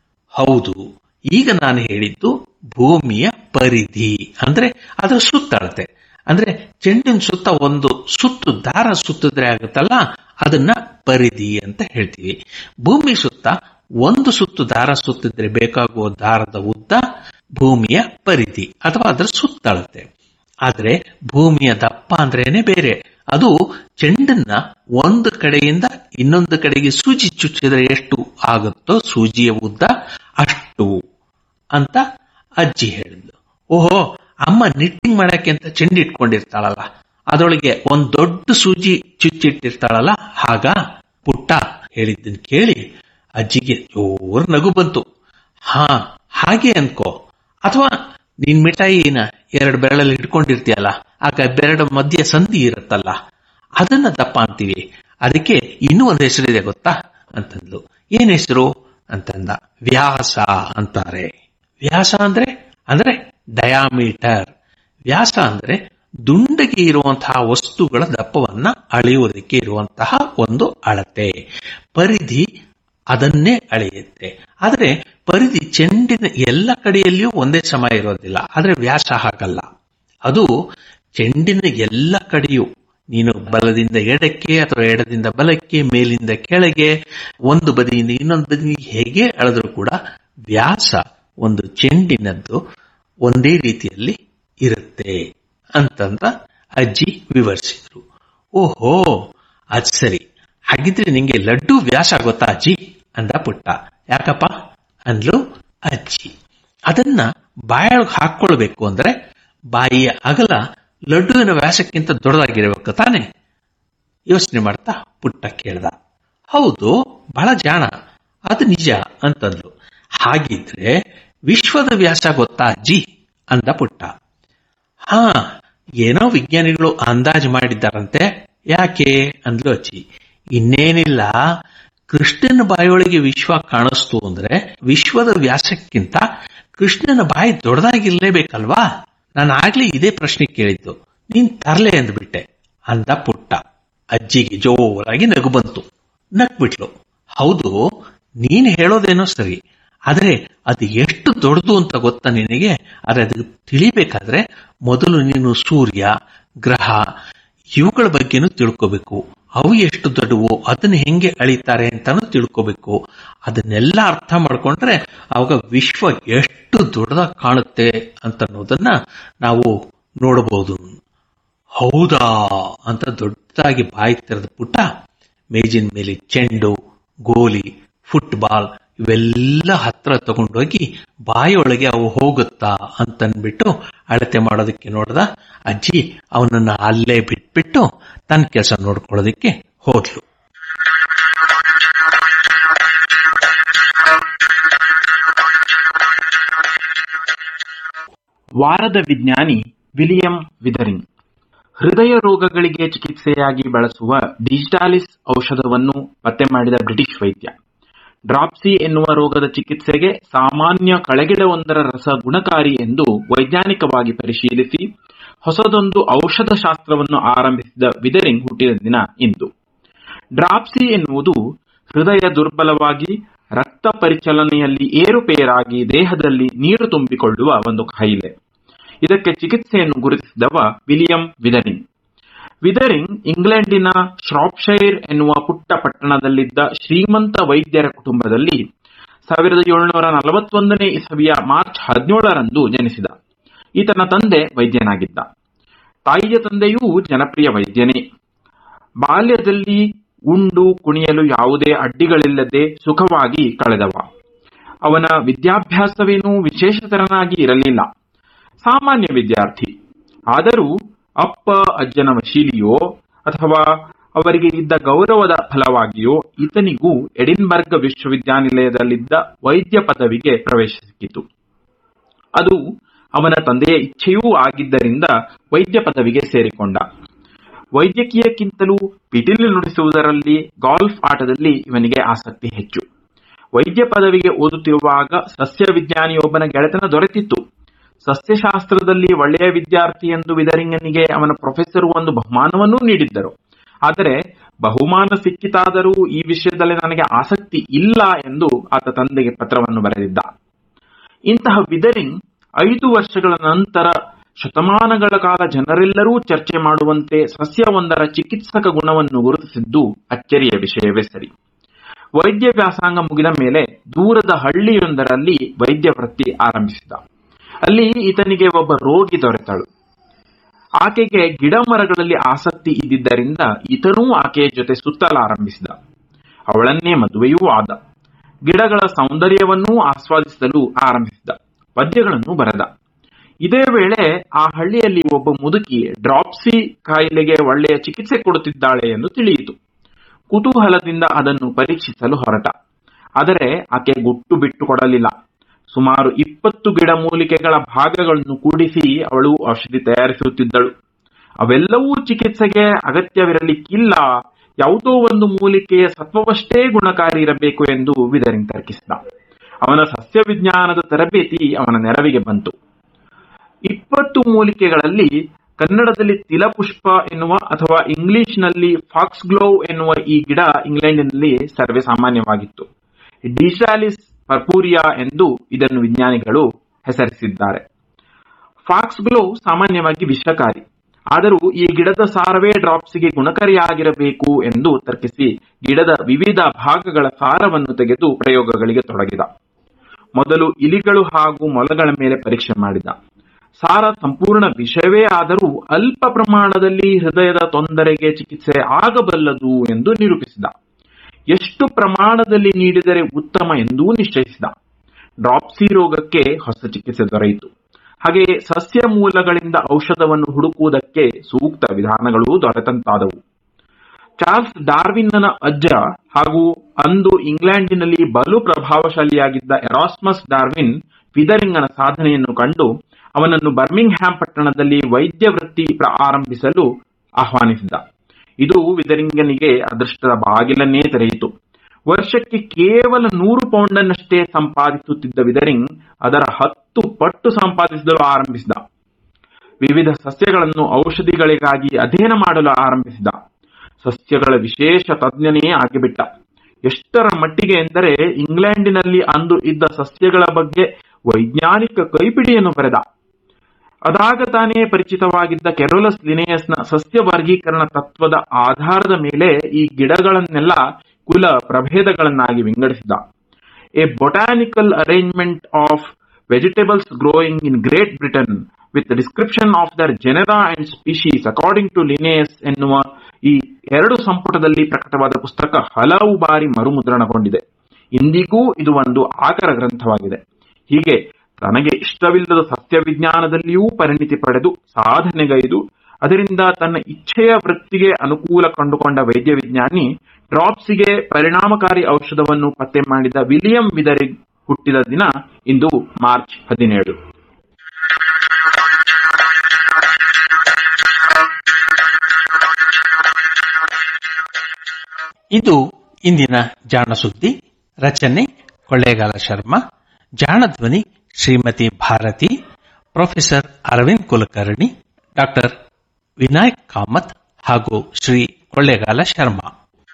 ಹೌದು ಈಗ ನಾನು ಹೇಳಿದ್ದು ಭೂಮಿಯ ಪರಿಧಿ ಅಂದ್ರೆ ಅದರ ಸುತ್ತಳತೆ ಅಂದ್ರೆ ಚೆಂಡಿನ ಸುತ್ತ ಒಂದು ಸುತ್ತು ದಾರ ಸುತ್ತಿದ್ರೆ ಆಗುತ್ತಲ್ಲ ಅದನ್ನ ಪರಿಧಿ ಅಂತ ಹೇಳ್ತೀವಿ ಭೂಮಿ ಸುತ್ತ ಒಂದು ಸುತ್ತು ದಾರ ಸುತ್ತಿದ್ರೆ ಬೇಕಾಗುವ ದಾರದ ಉದ್ದ ಭೂಮಿಯ ಪರಿಧಿ ಅಥವಾ ಅದರ ಸುತ್ತಳತೆ ಆದ್ರೆ ಭೂಮಿಯ ದಪ್ಪ ಅಂದ್ರೇನೆ ಬೇರೆ ಅದು ಚೆಂಡನ್ನ ಒಂದು ಕಡೆಯಿಂದ ಇನ್ನೊಂದು ಕಡೆಗೆ ಸೂಜಿ ಚುಚ್ಚಿದ್ರೆ ಎಷ್ಟು ಆಗುತ್ತೋ ಸೂಜಿಯ ಉದ್ದ ಅಷ್ಟು ಅಂತ ಅಜ್ಜಿ ಹೇಳಿದ್ಲು ಓಹೋ ಅಮ್ಮ ನಿಟ್ಟಿಂಗ್ ಮಾಡಕ್ಕೆ ಅಂತ ಚೆಂಡಿ ಇಟ್ಕೊಂಡಿರ್ತಾಳಲ್ಲ ಅದರೊಳಗೆ ಒಂದ್ ದೊಡ್ಡ ಸೂಜಿ ಚುಚ್ಚಿಟ್ಟಿರ್ತಾಳಲ್ಲ ಹಾಗ ಪುಟ್ಟ ಹೇಳಿದ್ದನ್ ಕೇಳಿ ಅಜ್ಜಿಗೆ ಜೋರ್ ನಗು ಬಂತು ಹಾ ಹಾಗೆ ಅನ್ಕೋ ಅಥವಾ ನಿನ್ ಮಿಠಾಯಿನ ಎರಡು ಬೆರಳಲ್ಲಿ ಹಿಡ್ಕೊಂಡಿರ್ತೀಯಲ್ಲ ಆಗ ಬೆರಡ ಮಧ್ಯೆ ಸಂಧಿ ಇರುತ್ತಲ್ಲ ಅದನ್ನ ದಪ್ಪ ಅಂತೀವಿ ಅದಕ್ಕೆ ಇನ್ನೂ ಒಂದು ಹೆಸರಿದೆ ಗೊತ್ತಾ ಅಂತಂದ್ಲು ಏನ್ ಹೆಸರು ಅಂತಂದ ವ್ಯಾಸ ಅಂತಾರೆ ವ್ಯಾಸ ಅಂದ್ರೆ ಅಂದ್ರೆ ಡಯಾಮೀಟರ್ ವ್ಯಾಸ ಅಂದ್ರೆ ದುಂಡಗೆ ಇರುವಂತಹ ವಸ್ತುಗಳ ದಪ್ಪವನ್ನ ಅಳೆಯುವುದಕ್ಕೆ ಇರುವಂತಹ ಒಂದು ಅಳತೆ ಪರಿಧಿ ಅದನ್ನೇ ಅಳೆಯುತ್ತೆ ಆದರೆ ಪರಿಧಿ ಚೆಂಡಿನ ಎಲ್ಲ ಕಡೆಯಲ್ಲಿಯೂ ಒಂದೇ ಸಮ ಇರೋದಿಲ್ಲ ಆದರೆ ವ್ಯಾಸ ಹಾಗಲ್ಲ ಅದು ಚೆಂಡಿನ ಎಲ್ಲ ಕಡೆಯೂ ನೀನು ಬಲದಿಂದ ಎಡಕ್ಕೆ ಅಥವಾ ಎಡದಿಂದ ಬಲಕ್ಕೆ ಮೇಲಿಂದ ಕೆಳಗೆ ಒಂದು ಬದಿಯಿಂದ ಇನ್ನೊಂದು ಬದಿ ಹೇಗೆ ಅಳೆದ್ರೂ ಕೂಡ ವ್ಯಾಸ ಒಂದು ಚೆಂಡಿನದ್ದು ಒಂದೇ ರೀತಿಯಲ್ಲಿ ಇರುತ್ತೆ ಅಂತಂದ ಅಜ್ಜಿ ವಿವರಿಸಿದ್ರು ಓಹೋ ಅದ್ ಸರಿ ಹಾಗಿದ್ರೆ ನಿಂಗೆ ಲಡ್ಡು ವ್ಯಾಸ ಗೊತ್ತಾ ಅಜ್ಜಿ ಅಂದ ಪುಟ್ಟ ಯಾಕಪ್ಪ ಅಂದ್ಲು ಅಜ್ಜಿ ಅದನ್ನ ಬಾಯೊಳಗೆ ಹಾಕೊಳ್ಬೇಕು ಅಂದ್ರೆ ಬಾಯಿಯ ಅಗಲ ಲಡ್ಡುವಿನ ವ್ಯಾಸಕ್ಕಿಂತ ದೊಡ್ಡದಾಗಿರಬೇಕು ತಾನೆ ಯೋಚನೆ ಮಾಡ್ತಾ ಪುಟ್ಟ ಕೇಳ್ದ ಹೌದು ಬಹಳ ಜಾಣ ಅದು ನಿಜ ಅಂತಂದ್ಲು ಹಾಗಿದ್ರೆ ವಿಶ್ವದ ವ್ಯಾಸ ಗೊತ್ತಾ ಅಜ್ಜಿ ಅಂದ ಪುಟ್ಟ ಹಾ ಏನೋ ವಿಜ್ಞಾನಿಗಳು ಅಂದಾಜು ಮಾಡಿದ್ದಾರಂತೆ ಯಾಕೆ ಅಂದ್ಲು ಅಜ್ಜಿ ಇನ್ನೇನಿಲ್ಲ ಕೃಷ್ಣನ ಬಾಯೊಳಗೆ ವಿಶ್ವ ಕಾಣಿಸ್ತು ಅಂದ್ರೆ ವಿಶ್ವದ ವ್ಯಾಸಕ್ಕಿಂತ ಕೃಷ್ಣನ ಬಾಯಿ ದೊಡ್ಡದಾಗಿರ್ಲೇಬೇಕಲ್ವಾ ನಾನು ಆಗ್ಲೇ ಇದೇ ಪ್ರಶ್ನೆ ಕೇಳಿದ್ದು ನೀನ್ ತರ್ಲೆ ಅಂದ್ಬಿಟ್ಟೆ ಅಂದ ಪುಟ್ಟ ಅಜ್ಜಿಗೆ ಜೋರಾಗಿ ನಗು ಬಂತು ನಕ್ಬಿಟ್ಲು ಹೌದು ನೀನ್ ಹೇಳೋದೇನೋ ಸರಿ ಆದ್ರೆ ಅದು ಎಷ್ಟು ದೊಡ್ಡದು ಅಂತ ಗೊತ್ತಾ ನಿನಗೆ ಆದ್ರೆ ಅದು ತಿಳಿಬೇಕಾದ್ರೆ ಮೊದಲು ನೀನು ಸೂರ್ಯ ಗ್ರಹ ಇವುಗಳ ಬಗ್ಗೆನೂ ತಿಳ್ಕೋಬೇಕು ಅವು ಎಷ್ಟು ದೊಡ್ಡವು ಅದನ್ನ ಹೆಂಗೆ ಅಳಿತಾರೆ ಅಂತಾನು ತಿಳ್ಕೋಬೇಕು ಅದನ್ನೆಲ್ಲ ಅರ್ಥ ಮಾಡ್ಕೊಂಡ್ರೆ ಅವಾಗ ವಿಶ್ವ ಎಷ್ಟು ದೊಡ್ಡದಾಗಿ ಕಾಣುತ್ತೆ ಅಂತ ಅನ್ನೋದನ್ನ ನಾವು ನೋಡಬಹುದು ಹೌದಾ ಅಂತ ದೊಡ್ಡದಾಗಿ ಬಾಯಿ ತೆರೆದ ಪುಟ್ಟ ಮೇಜಿನ ಮೇಲೆ ಚೆಂಡು ಗೋಲಿ ಫುಟ್ಬಾಲ್ ಇವೆಲ್ಲ ಹತ್ರ ತಗೊಂಡೋಗಿ ಬಾಯಿಯೊಳಗೆ ಅವು ಹೋಗುತ್ತಾ ಅಂತನ್ಬಿಟ್ಟು ಅಳತೆ ಮಾಡೋದಕ್ಕೆ ನೋಡ್ದ ಅಜ್ಜಿ ಅವನನ್ನ ಅಲ್ಲೇ ಬಿಟ್ಬಿಟ್ಟು ತನ್ನ ಕೆಲಸ ನೋಡ್ಕೊಳ್ಳೋದಕ್ಕೆ ಹೋದ್ಲು ವಾರದ ವಿಜ್ಞಾನಿ ವಿಲಿಯಂ ವಿದರಿಂಗ್ ಹೃದಯ ರೋಗಗಳಿಗೆ ಚಿಕಿತ್ಸೆಯಾಗಿ ಬಳಸುವ ಡಿಜಿಟಾಲಿಸ್ ಔಷಧವನ್ನು ಪತ್ತೆ ಮಾಡಿದ ಬ್ರಿಟಿಷ್ ವೈದ್ಯ ಡ್ರಾಪ್ಸಿ ಎನ್ನುವ ರೋಗದ ಚಿಕಿತ್ಸೆಗೆ ಸಾಮಾನ್ಯ ಕಳೆಗಿಡವೊಂದರ ರಸ ಗುಣಕಾರಿ ಎಂದು ವೈಜ್ಞಾನಿಕವಾಗಿ ಪರಿಶೀಲಿಸಿ ಹೊಸದೊಂದು ಔಷಧ ಶಾಸ್ತ್ರವನ್ನು ಆರಂಭಿಸಿದ ವಿದರಿಂಗ್ ಹುಟ್ಟಿದ ದಿನ ಇಂದು ಡ್ರಾಪ್ಸಿ ಎನ್ನುವುದು ಹೃದಯ ದುರ್ಬಲವಾಗಿ ರಕ್ತ ಪರಿಚಲನೆಯಲ್ಲಿ ಏರುಪೇರಾಗಿ ದೇಹದಲ್ಲಿ ನೀರು ತುಂಬಿಕೊಳ್ಳುವ ಒಂದು ಕಾಯಿಲೆ ಇದಕ್ಕೆ ಚಿಕಿತ್ಸೆಯನ್ನು ಗುರುತಿಸಿದವ ವಿಲಿಯಂ ವಿದರಿಂಗ್ ವಿದರಿಂಗ್ ಇಂಗ್ಲೆಂಡಿನ ಶ್ರಾಪ್ಶೈರ್ ಎನ್ನುವ ಪುಟ್ಟ ಪಟ್ಟಣದಲ್ಲಿದ್ದ ಶ್ರೀಮಂತ ವೈದ್ಯರ ಕುಟುಂಬದಲ್ಲಿ ಸಾವಿರದ ಏಳುನೂರ ನಲವತ್ತೊಂದನೇ ಇಸವಿಯ ಮಾರ್ಚ್ ಹದಿನೇಳರಂದು ಜನಿಸಿದ ಈತನ ತಂದೆ ವೈದ್ಯನಾಗಿದ್ದ ತಾಯಿಯ ತಂದೆಯೂ ಜನಪ್ರಿಯ ವೈದ್ಯನೇ ಬಾಲ್ಯದಲ್ಲಿ ಉಂಡು ಕುಣಿಯಲು ಯಾವುದೇ ಅಡ್ಡಿಗಳಿಲ್ಲದೆ ಸುಖವಾಗಿ ಕಳೆದವ ಅವನ ವಿದ್ಯಾಭ್ಯಾಸವೇನೂ ವಿಶೇಷತರನಾಗಿ ಇರಲಿಲ್ಲ ಸಾಮಾನ್ಯ ವಿದ್ಯಾರ್ಥಿ ಆದರೂ ಅಪ್ಪ ಅಜ್ಜನ ವಶೀಲಿಯೋ ಅಥವಾ ಅವರಿಗೆ ಇದ್ದ ಗೌರವದ ಫಲವಾಗಿಯೋ ಈತನಿಗೂ ಎಡಿನ್ಬರ್ಗ್ ವಿಶ್ವವಿದ್ಯಾನಿಲಯದಲ್ಲಿದ್ದ ವೈದ್ಯ ಪದವಿಗೆ ಪ್ರವೇಶ ಸಿಕ್ಕಿತು ಅದು ಅವನ ತಂದೆಯ ಇಚ್ಛೆಯೂ ಆಗಿದ್ದರಿಂದ ವೈದ್ಯ ಪದವಿಗೆ ಸೇರಿಕೊಂಡ ವೈದ್ಯಕೀಯಕ್ಕಿಂತಲೂ ಪಿಟೀಲು ನುಡಿಸುವುದರಲ್ಲಿ ಗಾಲ್ಫ್ ಆಟದಲ್ಲಿ ಇವನಿಗೆ ಆಸಕ್ತಿ ಹೆಚ್ಚು ವೈದ್ಯ ಪದವಿಗೆ ಓದುತ್ತಿರುವಾಗ ಸಸ್ಯ ವಿಜ್ಞಾನಿಯೊಬ್ಬನ ಗೆಳೆತನ ದೊರೆತಿತ್ತು ಸಸ್ಯಶಾಸ್ತ್ರದಲ್ಲಿ ಒಳ್ಳೆಯ ವಿದ್ಯಾರ್ಥಿ ಎಂದು ವಿದರಿಂಗನಿಗೆ ಅವನ ಪ್ರೊಫೆಸರ್ ಒಂದು ಬಹುಮಾನವನ್ನೂ ನೀಡಿದ್ದರು ಆದರೆ ಬಹುಮಾನ ಸಿಕ್ಕಿತಾದರೂ ಈ ವಿಷಯದಲ್ಲಿ ನನಗೆ ಆಸಕ್ತಿ ಇಲ್ಲ ಎಂದು ಆತ ತಂದೆಗೆ ಪತ್ರವನ್ನು ಬರೆದಿದ್ದ ಇಂತಹ ವಿದರಿಂಗ್ ಐದು ವರ್ಷಗಳ ನಂತರ ಶತಮಾನಗಳ ಕಾಲ ಜನರೆಲ್ಲರೂ ಚರ್ಚೆ ಮಾಡುವಂತೆ ಸಸ್ಯವೊಂದರ ಚಿಕಿತ್ಸಕ ಗುಣವನ್ನು ಗುರುತಿಸಿದ್ದು ಅಚ್ಚರಿಯ ವಿಷಯವೇ ಸರಿ ವೈದ್ಯ ವ್ಯಾಸಂಗ ಮುಗಿದ ಮೇಲೆ ದೂರದ ಹಳ್ಳಿಯೊಂದರಲ್ಲಿ ವೈದ್ಯ ವೃತ್ತಿ ಆರಂಭಿಸಿದ ಅಲ್ಲಿ ಈತನಿಗೆ ಒಬ್ಬ ರೋಗಿ ದೊರೆತಳು ಆಕೆಗೆ ಗಿಡ ಮರಗಳಲ್ಲಿ ಆಸಕ್ತಿ ಇದ್ದಿದ್ದರಿಂದ ಈತನೂ ಆಕೆಯ ಜೊತೆ ಸುತ್ತಲಾರಂಭಿಸಿದ ಅವಳನ್ನೇ ಮದುವೆಯೂ ಆದ ಗಿಡಗಳ ಸೌಂದರ್ಯವನ್ನೂ ಆಸ್ವಾದಿಸಲು ಆರಂಭಿಸಿದ ಪದ್ಯಗಳನ್ನು ಬರೆದ ಇದೇ ವೇಳೆ ಆ ಹಳ್ಳಿಯಲ್ಲಿ ಒಬ್ಬ ಮುದುಕಿ ಡ್ರಾಪ್ಸಿ ಕಾಯಿಲೆಗೆ ಒಳ್ಳೆಯ ಚಿಕಿತ್ಸೆ ಕೊಡುತ್ತಿದ್ದಾಳೆ ಎಂದು ತಿಳಿಯಿತು ಕುತೂಹಲದಿಂದ ಅದನ್ನು ಪರೀಕ್ಷಿಸಲು ಹೊರಟ ಆದರೆ ಆಕೆ ಗುಟ್ಟು ಬಿಟ್ಟು ಕೊಡಲಿಲ್ಲ ಸುಮಾರು ಇಪ್ಪತ್ತು ಗಿಡಮೂಲಿಕೆಗಳ ಭಾಗಗಳನ್ನು ಕೂಡಿಸಿ ಅವಳು ಔಷಧಿ ತಯಾರಿಸುತ್ತಿದ್ದಳು ಅವೆಲ್ಲವೂ ಚಿಕಿತ್ಸೆಗೆ ಅಗತ್ಯವಿರಲಿಕ್ಕಿಲ್ಲ ಯಾವುದೋ ಒಂದು ಮೂಲಿಕೆಯ ಸತ್ವವಷ್ಟೇ ಗುಣಕಾರಿ ಇರಬೇಕು ಎಂದು ವಿದರಿಂಗ್ ತರ್ಕಿಸಿದ ಅವನ ಸಸ್ಯ ವಿಜ್ಞಾನದ ತರಬೇತಿ ಅವನ ನೆರವಿಗೆ ಬಂತು ಇಪ್ಪತ್ತು ಮೂಲಿಕೆಗಳಲ್ಲಿ ಕನ್ನಡದಲ್ಲಿ ತಿಲಪುಷ್ಪ ಎನ್ನುವ ಅಥವಾ ಇಂಗ್ಲಿಷ್ನಲ್ಲಿ ಫಾಕ್ಸ್ ಗ್ಲೋವ್ ಎನ್ನುವ ಈ ಗಿಡ ಇಂಗ್ಲೆಂಡಿನಲ್ಲಿ ಸರ್ವೇ ಸಾಮಾನ್ಯವಾಗಿತ್ತು ಡಿಶಾಲಿಸ್ ಪರ್ಪೂರಿಯಾ ಎಂದು ಇದನ್ನು ವಿಜ್ಞಾನಿಗಳು ಹೆಸರಿಸಿದ್ದಾರೆ ಫಾಕ್ಸ್ ಗ್ಲೋವ್ ಸಾಮಾನ್ಯವಾಗಿ ವಿಷಕಾರಿ ಆದರೂ ಈ ಗಿಡದ ಸಾರವೇ ಡ್ರಾಪ್ಸ್ಗೆ ಗುಣಕಾರಿಯಾಗಿರಬೇಕು ಎಂದು ತರ್ಕಿಸಿ ಗಿಡದ ವಿವಿಧ ಭಾಗಗಳ ಸಾರವನ್ನು ತೆಗೆದು ಪ್ರಯೋಗಗಳಿಗೆ ತೊಡಗಿದ ಮೊದಲು ಇಲಿಗಳು ಹಾಗೂ ಮೊಲಗಳ ಮೇಲೆ ಪರೀಕ್ಷೆ ಮಾಡಿದ ಸಾರ ಸಂಪೂರ್ಣ ವಿಷಯವೇ ಆದರೂ ಅಲ್ಪ ಪ್ರಮಾಣದಲ್ಲಿ ಹೃದಯದ ತೊಂದರೆಗೆ ಚಿಕಿತ್ಸೆ ಆಗಬಲ್ಲದು ಎಂದು ನಿರೂಪಿಸಿದ ಎಷ್ಟು ಪ್ರಮಾಣದಲ್ಲಿ ನೀಡಿದರೆ ಉತ್ತಮ ಎಂದೂ ನಿಶ್ಚಯಿಸಿದ ಡ್ರಾಪ್ಸಿ ರೋಗಕ್ಕೆ ಹೊಸ ಚಿಕಿತ್ಸೆ ದೊರೆಯಿತು ಹಾಗೆಯೇ ಸಸ್ಯ ಮೂಲಗಳಿಂದ ಔಷಧವನ್ನು ಹುಡುಕುವುದಕ್ಕೆ ಸೂಕ್ತ ವಿಧಾನಗಳು ದೊರೆತಂತಾದವು ಚಾರ್ಲ್ಸ್ ಡಾರ್ವಿನ್ನನ ಅಜ್ಜ ಹಾಗೂ ಅಂದು ಇಂಗ್ಲೆಂಡಿನಲ್ಲಿ ಬಲು ಪ್ರಭಾವಶಾಲಿಯಾಗಿದ್ದ ಎರಾಸ್ಮಸ್ ಡಾರ್ವಿನ್ ವಿದರಿಂಗನ ಸಾಧನೆಯನ್ನು ಕಂಡು ಅವನನ್ನು ಬರ್ಮಿಂಗ್ ಹ್ಯಾಮ್ ಪಟ್ಟಣದಲ್ಲಿ ವೈದ್ಯ ವೃತ್ತಿ ಆರಂಭಿಸಲು ಆಹ್ವಾನಿಸಿದ ಇದು ವಿದರಿಂಗನಿಗೆ ಅದೃಷ್ಟದ ಬಾಗಿಲನ್ನೇ ತೆರೆಯಿತು ವರ್ಷಕ್ಕೆ ಕೇವಲ ನೂರು ಪೌಂಡನ್ನಷ್ಟೇ ಸಂಪಾದಿಸುತ್ತಿದ್ದ ವಿದರಿಂಗ್ ಅದರ ಹತ್ತು ಪಟ್ಟು ಸಂಪಾದಿಸಲು ಆರಂಭಿಸಿದ ವಿವಿಧ ಸಸ್ಯಗಳನ್ನು ಔಷಧಿಗಳಿಗಾಗಿ ಅಧ್ಯಯನ ಮಾಡಲು ಆರಂಭಿಸಿದ ಸಸ್ಯಗಳ ವಿಶೇಷ ತಜ್ಞನೇ ಆಗಿಬಿಟ್ಟ ಎಷ್ಟರ ಮಟ್ಟಿಗೆ ಎಂದರೆ ಇಂಗ್ಲೆಂಡಿನಲ್ಲಿ ಅಂದು ಇದ್ದ ಸಸ್ಯಗಳ ಬಗ್ಗೆ ವೈಜ್ಞಾನಿಕ ಕೈಪಿಡಿಯನ್ನು ಬರೆದ ಅದಾಗ ತಾನೇ ಪರಿಚಿತವಾಗಿದ್ದ ಕೆರೋಲಸ್ ಲಿನೇಯಸ್ನ ಸಸ್ಯ ವರ್ಗೀಕರಣ ತತ್ವದ ಆಧಾರದ ಮೇಲೆ ಈ ಗಿಡಗಳನ್ನೆಲ್ಲ ಕುಲ ಪ್ರಭೇದಗಳನ್ನಾಗಿ ವಿಂಗಡಿಸಿದ a botanical arrangement of vegetables growing in Great Britain with description of their genera and species according to Linnaeus ಎನ್ನುವ ಈ ಎರಡು ಸಂಪುಟದಲ್ಲಿ ಪ್ರಕಟವಾದ ಪುಸ್ತಕ ಹಲವು ಬಾರಿ ಮರುಮುದ್ರಣಗೊಂಡಿದೆ ಇಂದಿಗೂ ಇದು ಒಂದು ಆಕರ ಗ್ರಂಥವಾಗಿದೆ ಹೀಗೆ ತನಗೆ ಇಷ್ಟವಿಲ್ಲದ ಸಸ್ಯ ವಿಜ್ಞಾನದಲ್ಲಿಯೂ ಪರಿಣಿತಿ ಪಡೆದು ಸಾಧನೆಗೈದು ಅದರಿಂದ ತನ್ನ ಇಚ್ಛೆಯ ವೃತ್ತಿಗೆ ಅನುಕೂಲ ಕಂಡುಕೊಂಡ ವೈದ್ಯ ವಿಜ್ಞಾನಿ ಡ್ರಾಪ್ಸಿಗೆ ಪರಿಣಾಮಕಾರಿ ಔಷಧವನ್ನು ಪತ್ತೆ ಮಾಡಿದ ವಿಲಿಯಂ ವಿದರಿಗ್ ಹುಟ್ಟಿದ ದಿನ ಇಂದು ಮಾರ್ಚ್ ಹದಿನೇಳು ಇದು ಇಂದಿನ ಜಾಣ ಸುದ್ದಿ ರಚನೆ ಕೊಳ್ಳೇಗಾಲ ಶರ್ಮಾ ಜಾಣ ಧ್ವನಿ ಶ್ರೀಮತಿ ಭಾರತಿ ಪ್ರೊಫೆಸರ್ ಅರವಿಂದ್ ಕುಲಕರ್ಣಿ ಡಾಕ್ಟರ್ ವಿನಾಯಕ್ ಕಾಮತ್ ಹಾಗೂ ಶ್ರೀ ಕೊಳ್ಳೇಗಾಲ ಶರ್ಮಾ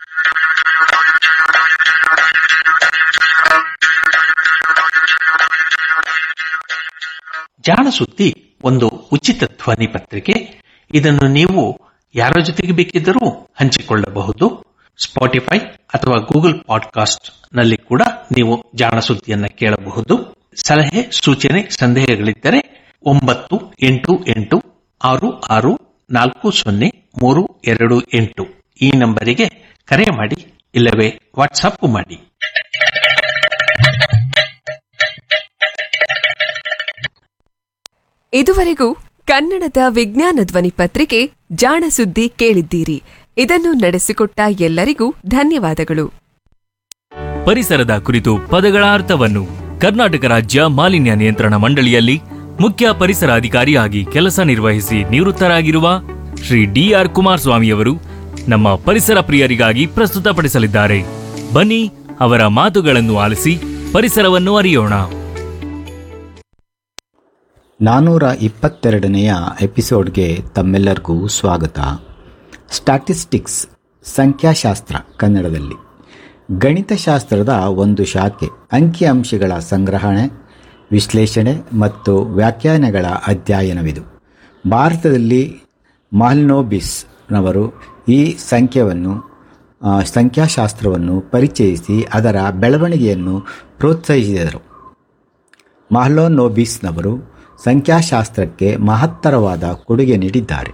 ಜಾಣ ಸುದ್ದಿ ಒಂದು ಉಚಿತ ಧ್ವನಿ ಪತ್ರಿಕೆ ಇದನ್ನು ನೀವು ಯಾರ ಜೊತೆಗೆ ಬೇಕಿದ್ದರೂ ಹಂಚಿಕೊಳ್ಳಬಹುದು ಸ್ಪಾಟಿಫೈ ಅಥವಾ ಗೂಗಲ್ ಪಾಡ್ಕಾಸ್ಟ್ ನಲ್ಲಿ ಕೂಡ ನೀವು ಜಾಣ ಸುದ್ದಿಯನ್ನ ಕೇಳಬಹುದು ಸಲಹೆ ಸೂಚನೆ ಸಂದೇಹಗಳಿದ್ದರೆ ಒಂಬತ್ತು ಎಂಟು ಎಂಟು ಆರು ಆರು ನಾಲ್ಕು ಸೊನ್ನೆ ಮೂರು ಎರಡು ಎಂಟು ಈ ನಂಬರಿಗೆ ಕರೆ ಮಾಡಿ ಇಲ್ಲವೇ ವಾಟ್ಸಪ್ ಮಾಡಿ ಇದುವರೆಗೂ ಕನ್ನಡದ ವಿಜ್ಞಾನ ಧ್ವನಿ ಪತ್ರಿಕೆ ಜಾಣ ಸುದ್ದಿ ಕೇಳಿದ್ದೀರಿ ಇದನ್ನು ನಡೆಸಿಕೊಟ್ಟ ಎಲ್ಲರಿಗೂ ಧನ್ಯವಾದಗಳು ಪರಿಸರದ ಕುರಿತು ಪದಗಳ ಅರ್ಥವನ್ನು ಕರ್ನಾಟಕ ರಾಜ್ಯ ಮಾಲಿನ್ಯ ನಿಯಂತ್ರಣ ಮಂಡಳಿಯಲ್ಲಿ ಮುಖ್ಯ ಪರಿಸರ ಅಧಿಕಾರಿಯಾಗಿ ಕೆಲಸ ನಿರ್ವಹಿಸಿ ನಿವೃತ್ತರಾಗಿರುವ ಶ್ರೀ ಡಿಆರ್ ಕುಮಾರಸ್ವಾಮಿಯವರು ನಮ್ಮ ಪರಿಸರ ಪ್ರಿಯರಿಗಾಗಿ ಪ್ರಸ್ತುತಪಡಿಸಲಿದ್ದಾರೆ ಬನ್ನಿ ಅವರ ಮಾತುಗಳನ್ನು ಆಲಿಸಿ ಪರಿಸರವನ್ನು ಅರಿಯೋಣ ನಾನ್ನೂರ ಇಪ್ಪತ್ತೆರಡನೆಯ ಎಪಿಸೋಡ್ಗೆ ತಮ್ಮೆಲ್ಲರಿಗೂ ಸ್ವಾಗತ ಸ್ಟ್ಯಾಟಿಸ್ಟಿಕ್ಸ್ ಸಂಖ್ಯಾಶಾಸ್ತ್ರ ಕನ್ನಡದಲ್ಲಿ ಗಣಿತಶಾಸ್ತ್ರದ ಒಂದು ಶಾಖೆ ಅಂಕಿಅಂಶಗಳ ಸಂಗ್ರಹಣೆ ವಿಶ್ಲೇಷಣೆ ಮತ್ತು ವ್ಯಾಖ್ಯಾನಗಳ ಅಧ್ಯಯನವಿದು ಭಾರತದಲ್ಲಿ ಮಾಲ್ನೋಬಿಸ್ನವರು ಈ ಸಂಖ್ಯೆಯನ್ನು ಆ, ಸಂಖ್ಯಾಶಾಸ್ತ್ರವನ್ನು ಪರಿಚಯಿಸಿ ಅದರ ಬೆಳವಣಿಗೆಯನ್ನು ಪ್ರೋತ್ಸಾಹಿಸಿದರು ಮಾಹ್ಲೋನೋಬಿಸ್ನವರು ಸಂಖ್ಯಾಶಾಸ್ತ್ರಕ್ಕೆ ಮಹತ್ತರವಾದ ಕೊಡುಗೆ ನೀಡಿದ್ದಾರೆ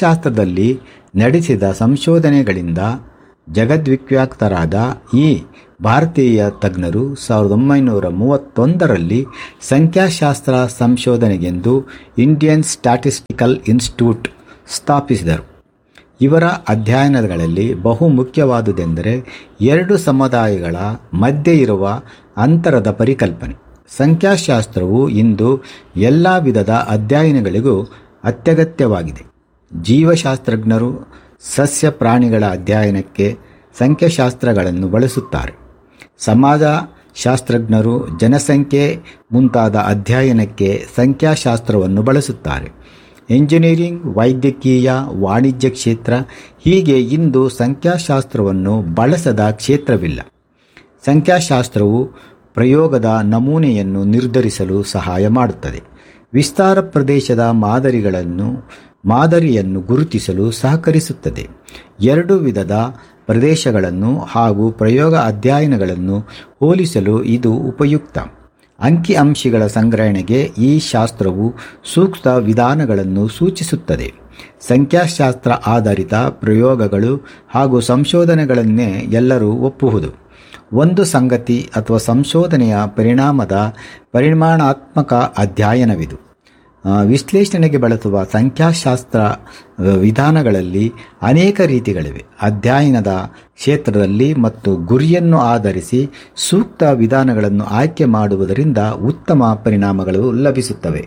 ಸಂಖ್ಯಾಶಾಸ್ತ್ರದಲ್ಲಿ ನಡೆಸಿದ ಸಂಶೋಧನೆಗಳಿಂದ ಜಗದ್ವಿಖ್ಯಾತರಾದ ಈ ಭಾರತೀಯ ತಜ್ಞರು ಸಾವಿರದ ಒಂಬೈನೂರ ಮೂವತ್ತೊಂದರಲ್ಲಿ ಸಂಖ್ಯಾಶಾಸ್ತ್ರ ಸಂಶೋಧನೆಗೆಂದು ಇಂಡಿಯನ್ ಸ್ಟ್ಯಾಟಿಸ್ಟಿಕಲ್ ಇನ್ಸ್ಟಿಟ್ಯೂಟ್ ಸ್ಥಾಪಿಸಿದರು ಇವರ ಅಧ್ಯಯನಗಳಲ್ಲಿ ಬಹು ಮುಖ್ಯವಾದುದೆಂದರೆ ಎರಡು ಸಮುದಾಯಗಳ ಮಧ್ಯೆ ಇರುವ ಅಂತರದ ಪರಿಕಲ್ಪನೆ ಸಂಖ್ಯಾಶಾಸ್ತ್ರವು ಇಂದು ಎಲ್ಲ ವಿಧದ ಅಧ್ಯಯನಗಳಿಗೂ ಅತ್ಯಗತ್ಯವಾಗಿದೆ ಜೀವಶಾಸ್ತ್ರಜ್ಞರು ಸಸ್ಯ ಪ್ರಾಣಿಗಳ ಅಧ್ಯಯನಕ್ಕೆ ಸಂಖ್ಯಾಶಾಸ್ತ್ರಗಳನ್ನು ಬಳಸುತ್ತಾರೆ ಸಮಾಜ ಶಾಸ್ತ್ರಜ್ಞರು ಜನಸಂಖ್ಯೆ ಮುಂತಾದ ಅಧ್ಯಯನಕ್ಕೆ ಸಂಖ್ಯಾಶಾಸ್ತ್ರವನ್ನು ಬಳಸುತ್ತಾರೆ ಎಂಜಿನಿಯರಿಂಗ್ ವೈದ್ಯಕೀಯ ವಾಣಿಜ್ಯ ಕ್ಷೇತ್ರ ಹೀಗೆ ಇಂದು ಸಂಖ್ಯಾಶಾಸ್ತ್ರವನ್ನು ಬಳಸದ ಕ್ಷೇತ್ರವಿಲ್ಲ ಸಂಖ್ಯಾಶಾಸ್ತ್ರವು ಪ್ರಯೋಗದ ನಮೂನೆಯನ್ನು ನಿರ್ಧರಿಸಲು ಸಹಾಯ ಮಾಡುತ್ತದೆ ವಿಸ್ತಾರ ಪ್ರದೇಶದ ಮಾದರಿಗಳನ್ನು ಮಾದರಿಯನ್ನು ಗುರುತಿಸಲು ಸಹಕರಿಸುತ್ತದೆ ಎರಡು ವಿಧದ ಪ್ರದೇಶಗಳನ್ನು ಹಾಗೂ ಪ್ರಯೋಗ ಅಧ್ಯಯನಗಳನ್ನು ಹೋಲಿಸಲು ಇದು ಉಪಯುಕ್ತ ಅಂಕಿಅಂಶಗಳ ಸಂಗ್ರಹಣೆಗೆ ಈ ಶಾಸ್ತ್ರವು ಸೂಕ್ತ ವಿಧಾನಗಳನ್ನು ಸೂಚಿಸುತ್ತದೆ ಸಂಖ್ಯಾಶಾಸ್ತ್ರ ಆಧಾರಿತ ಪ್ರಯೋಗಗಳು ಹಾಗೂ ಸಂಶೋಧನೆಗಳನ್ನೇ ಎಲ್ಲರೂ ಒಪ್ಪುವುದು ಒಂದು ಸಂಗತಿ ಅಥವಾ ಸಂಶೋಧನೆಯ ಪರಿಣಾಮದ ಪರಿಮಾಣಾತ್ಮಕ ಅಧ್ಯಯನವಿದು ಆ, ವಿಶ್ಲೇಷಣೆಗೆ ಬಳಸುವ ಸಂಖ್ಯಾಶಾಸ್ತ್ರ ಆ, ವಿಧಾನಗಳಲ್ಲಿ ಅನೇಕ ರೀತಿಗಳಿವೆ ಅಧ್ಯಯನದ ಕ್ಷೇತ್ರದಲ್ಲಿ ಮತ್ತು ಗುರಿಯನ್ನು ಆಧರಿಸಿ ಸೂಕ್ತ ವಿಧಾನಗಳನ್ನು ಆಯ್ಕೆ ಮಾಡುವುದರಿಂದ ಉತ್ತಮ ಪರಿಣಾಮಗಳು ಲಭಿಸುತ್ತವೆ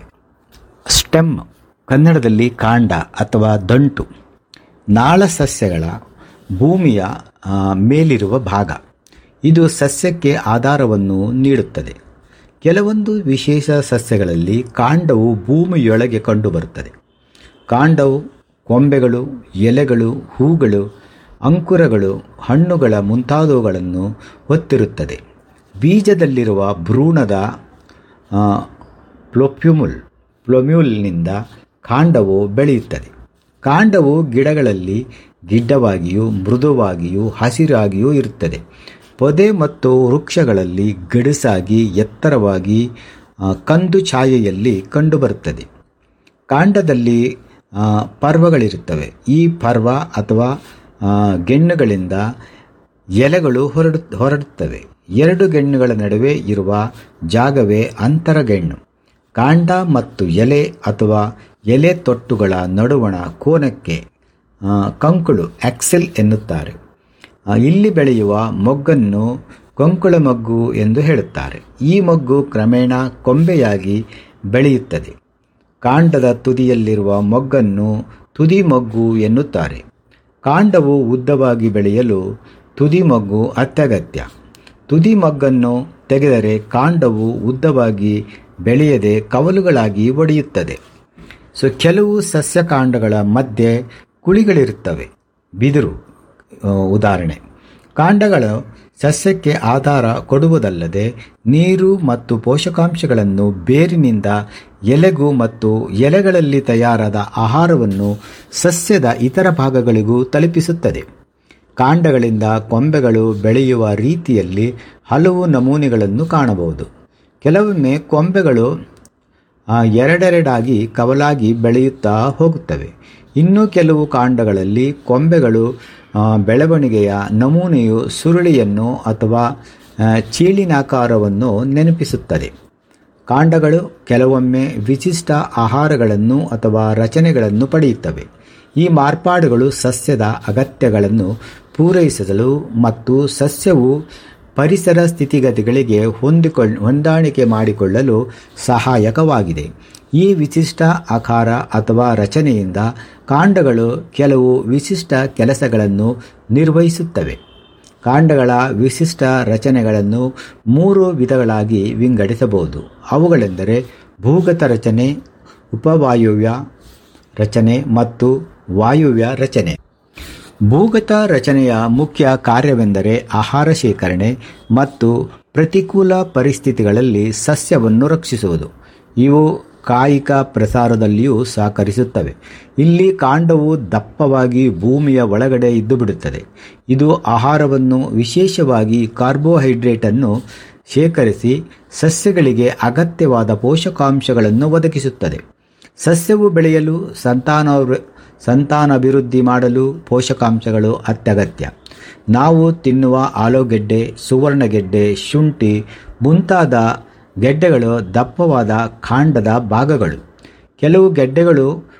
ಸ್ಟೆಮ್ ಕನ್ನಡದಲ್ಲಿ ಕಾಂಡ ಅಥವಾ ದಂಟು ನಾಳ ಸಸ್ಯಗಳ ಭೂಮಿಯ ಆ, ಮೇಲಿರುವ ಭಾಗ ಇದು ಸಸ್ಯಕ್ಕೆ ಆಧಾರವನ್ನು ನೀಡುತ್ತದೆ ಕೆಲವೊಂದು ವಿಶೇಷ ಸಸ್ಯಗಳಲ್ಲಿ ಕಾಂಡವು ಭೂಮಿಯೊಳಗೆ ಕಂಡುಬರುತ್ತದೆ ಕಾಂಡವು ಕೊಂಬೆಗಳು ಎಲೆಗಳು ಹೂಗಳು ಅಂಕುರಗಳು ಹಣ್ಣುಗಳ ಮುಂತಾದವುಗಳನ್ನು ಹೊತ್ತಿರುತ್ತದೆ ಬೀಜದಲ್ಲಿರುವ ಭ್ರೂಣದ ಆ, ಪ್ಲೊಪ್ಯುಮುಲ್ ಪ್ಲೊಮ್ಯೂಲ್ನಿಂದ ಕಾಂಡವು ಬೆಳೆಯುತ್ತದೆ ಕಾಂಡವು ಗಿಡಗಳಲ್ಲಿ ಗಿಡ್ಡವಾಗಿಯೂ ಮೃದುವಾಗಿಯೂ ಹಸಿರಾಗಿಯೂ ಇರುತ್ತದೆ ಪೊದೆ ಮತ್ತು ವೃಕ್ಷಗಳಲ್ಲಿ ಗಡಸಾಗಿ ಎತ್ತರವಾಗಿ ಆ, ಕಂದು ಛಾಯೆಯಲ್ಲಿ ಕಂಡುಬರುತ್ತದೆ ಕಾಂಡದಲ್ಲಿ ಆ, ಪರ್ವಗಳಿರುತ್ತವೆ ಈ ಪರ್ವ ಅಥವಾ ಆ, ಗೆಣ್ಣುಗಳಿಂದ ಎಲೆಗಳು ಹೊರಡು ಹೊರಡುತ್ತವೆ ಎರಡು ಗೆಣ್ಣುಗಳ ನಡುವೆ ಇರುವ ಜಾಗವೇ ಅಂತರಗೆಣ್ಣು ಕಾಂಡ ಮತ್ತು ಎಲೆ ಅಥವಾ ಎಲೆ ತೊಟ್ಟುಗಳ ನಡುವಣ ಕೋನಕ್ಕೆ ಆ, ಕಂಕುಳು ಆಕ್ಸೆಲ್ ಎನ್ನುತ್ತಾರೆ ಆ, ಇಲ್ಲಿ ಬೆಳೆಯುವ ಮೊಗ್ಗನ್ನು ಕೊಂಕುಳ ಮೊಗ್ಗು ಎಂದು ಹೇಳುತ್ತಾರೆ ಈ ಮೊಗ್ಗು ಕ್ರಮೇಣ ಕೊಂಬೆಯಾಗಿ ಬೆಳೆಯುತ್ತದೆ ಕಾಂಡದ ತುದಿಯಲ್ಲಿರುವ ಮೊಗ್ಗನ್ನು ತುದಿ ಮೊಗ್ಗು ಎನ್ನುತ್ತಾರೆ ಕಾಂಡವು ಉದ್ದವಾಗಿ ಬೆಳೆಯಲು ತುದಿ ಮೊಗ್ಗು ಅತ್ಯಗತ್ಯ ತುದಿ ಮೊಗ್ಗನ್ನು ತೆಗೆದರೆ ಕಾಂಡವು ಉದ್ದವಾಗಿ ಬೆಳೆಯದೆ ಕವಲುಗಳಾಗಿ ಒಡೆಯುತ್ತದೆ ಸೊ ಕೆಲವು ಸಸ್ಯಕಾಂಡಗಳ ಮಧ್ಯೆ ಕುಳಿಗಳಿರುತ್ತವೆ ಬಿದಿರು ಆ, ಉದಾಹರಣೆ ಕಾಂಡಗಳು ಸಸ್ಯಕ್ಕೆ ಆಧಾರ ಕೊಡುವುದಲ್ಲದೆ ನೀರು ಮತ್ತು ಪೋಷಕಾಂಶಗಳನ್ನು ಬೇರಿನಿಂದ ಎಲೆಗೂ ಮತ್ತು ಎಲೆಗಳಲ್ಲಿ ತಯಾರಾದ ಆಹಾರವನ್ನು ಸಸ್ಯದ ಇತರ ಭಾಗಗಳಿಗೂ ತಲುಪಿಸುತ್ತದೆ ಕಾಂಡಗಳಿಂದ ಕೊಂಬೆಗಳು ಬೆಳೆಯುವ ರೀತಿಯಲ್ಲಿ ಹಲವು ನಮೂನೆಗಳನ್ನು ಕಾಣಬಹುದು ಕೆಲವೊಮ್ಮೆ ಕೊಂಬೆಗಳು ಆ, ಎರಡೆರಡಾಗಿ ಕವಲಾಗಿ ಬೆಳೆಯುತ್ತಾ ಹೋಗುತ್ತವೆ ಇನ್ನು ಕೆಲವು ಕಾಂಡಗಳಲ್ಲಿ ಕೊಂಬೆಗಳು ಆ, ಬೆಳವಣಿಗೆಯ ನಮೂನೆಯು ಸುರುಳಿಯನ್ನು ಅಥವಾ ಆ, ಚೀಳಿನಾಕಾರವನ್ನು ನೆನಪಿಸುತ್ತದೆ ಕಾಂಡಗಳು ಕೆಲವೊಮ್ಮೆ ವಿಶಿಷ್ಟ ಆಹಾರಗಳನ್ನು ಅಥವಾ ರಚನೆಗಳನ್ನು ಪಡೆಯುತ್ತವೆ ಈ ಮಾರ್ಪಾಡುಗಳು ಸಸ್ಯದ ಅಗತ್ಯಗಳನ್ನು ಪೂರೈಸಲು ಮತ್ತು ಸಸ್ಯವು ಪರಿಸರ ಸ್ಥಿತಿಗತಿಗಳಿಗೆ ಹೊಂದಿಕೊಳ್ಳ ಹೊಂದಾಣಿಕೆ ಮಾಡಿಕೊಳ್ಳಲು ಸಹಾಯಕವಾಗಿದೆ ಈ ವಿಶಿಷ್ಟ ಆಕಾರ ಅಥವಾ ರಚನೆಯಿಂದ ಕಾಂಡಗಳು ಕೆಲವು ವಿಶಿಷ್ಟ ಕೆಲಸಗಳನ್ನು ನಿರ್ವಹಿಸುತ್ತವೆ ಕಾಂಡಗಳ ವಿಶಿಷ್ಟ ರಚನೆಗಳನ್ನು ಮೂರು ವಿಧಗಳಾಗಿ ವಿಂಗಡಿಸಬಹುದು ಅವುಗಳೆಂದರೆ ಭೂಗತ ರಚನೆ ಉಪವಾಯುವ್ಯ ರಚನೆ ಮತ್ತು ವಾಯುವ್ಯ ರಚನೆ ಭೂಗತ ರಚನೆಯ ಮುಖ್ಯ ಕಾರ್ಯವೆಂದರೆ ಆಹಾರ ಶೇಖರಣೆ ಮತ್ತು ಪ್ರತಿಕೂಲ ಪರಿಸ್ಥಿತಿಗಳಲ್ಲಿ ಸಸ್ಯವನ್ನು ರಕ್ಷಿಸುವುದು ಇವು ಕಾಯಿಕ ಪ್ರಸಾರದಲ್ಲಿಯೂ ಸಹಕರಿಸುತ್ತವೆ ಇಲ್ಲಿ ಕಾಂಡವು ದಪ್ಪವಾಗಿ ಭೂಮಿಯ ಒಳಗಡೆ ಇದ್ದು ಬಿಡುತ್ತದೆ ಇದು ಆಹಾರವನ್ನು ವಿಶೇಷವಾಗಿ ಕಾರ್ಬೋಹೈಡ್ರೇಟ್ ಅನ್ನು ಶೇಖರಿಸಿ ಸಸ್ಯಗಳಿಗೆ ಅಗತ್ಯವಾದ ಪೋಷಕಾಂಶಗಳನ್ನು ಒದಗಿಸುತ್ತದೆ ಸಸ್ಯವು ಬೆಳೆಯಲು ಸಂತಾನೋ ಸಂತಾನಾಭಿವೃದ್ಧಿ ಮಾಡಲು ಪೋಷಕಾಂಶಗಳು ಅತ್ಯಗತ್ಯ ನಾವು ತಿನ್ನುವ ಆಲೂಗೆಡ್ಡೆ ಸುವರ್ಣಗೆಡ್ಡೆ ಶುಂಠಿ ಮುಂತಾದ ಗೆಡ್ಡೆಗಳು ದಪ್ಪವಾದ ಕಾಂಡದ ಭಾಗಗಳು ಕೆಲವು ಗೆಡ್ಡೆಗಳು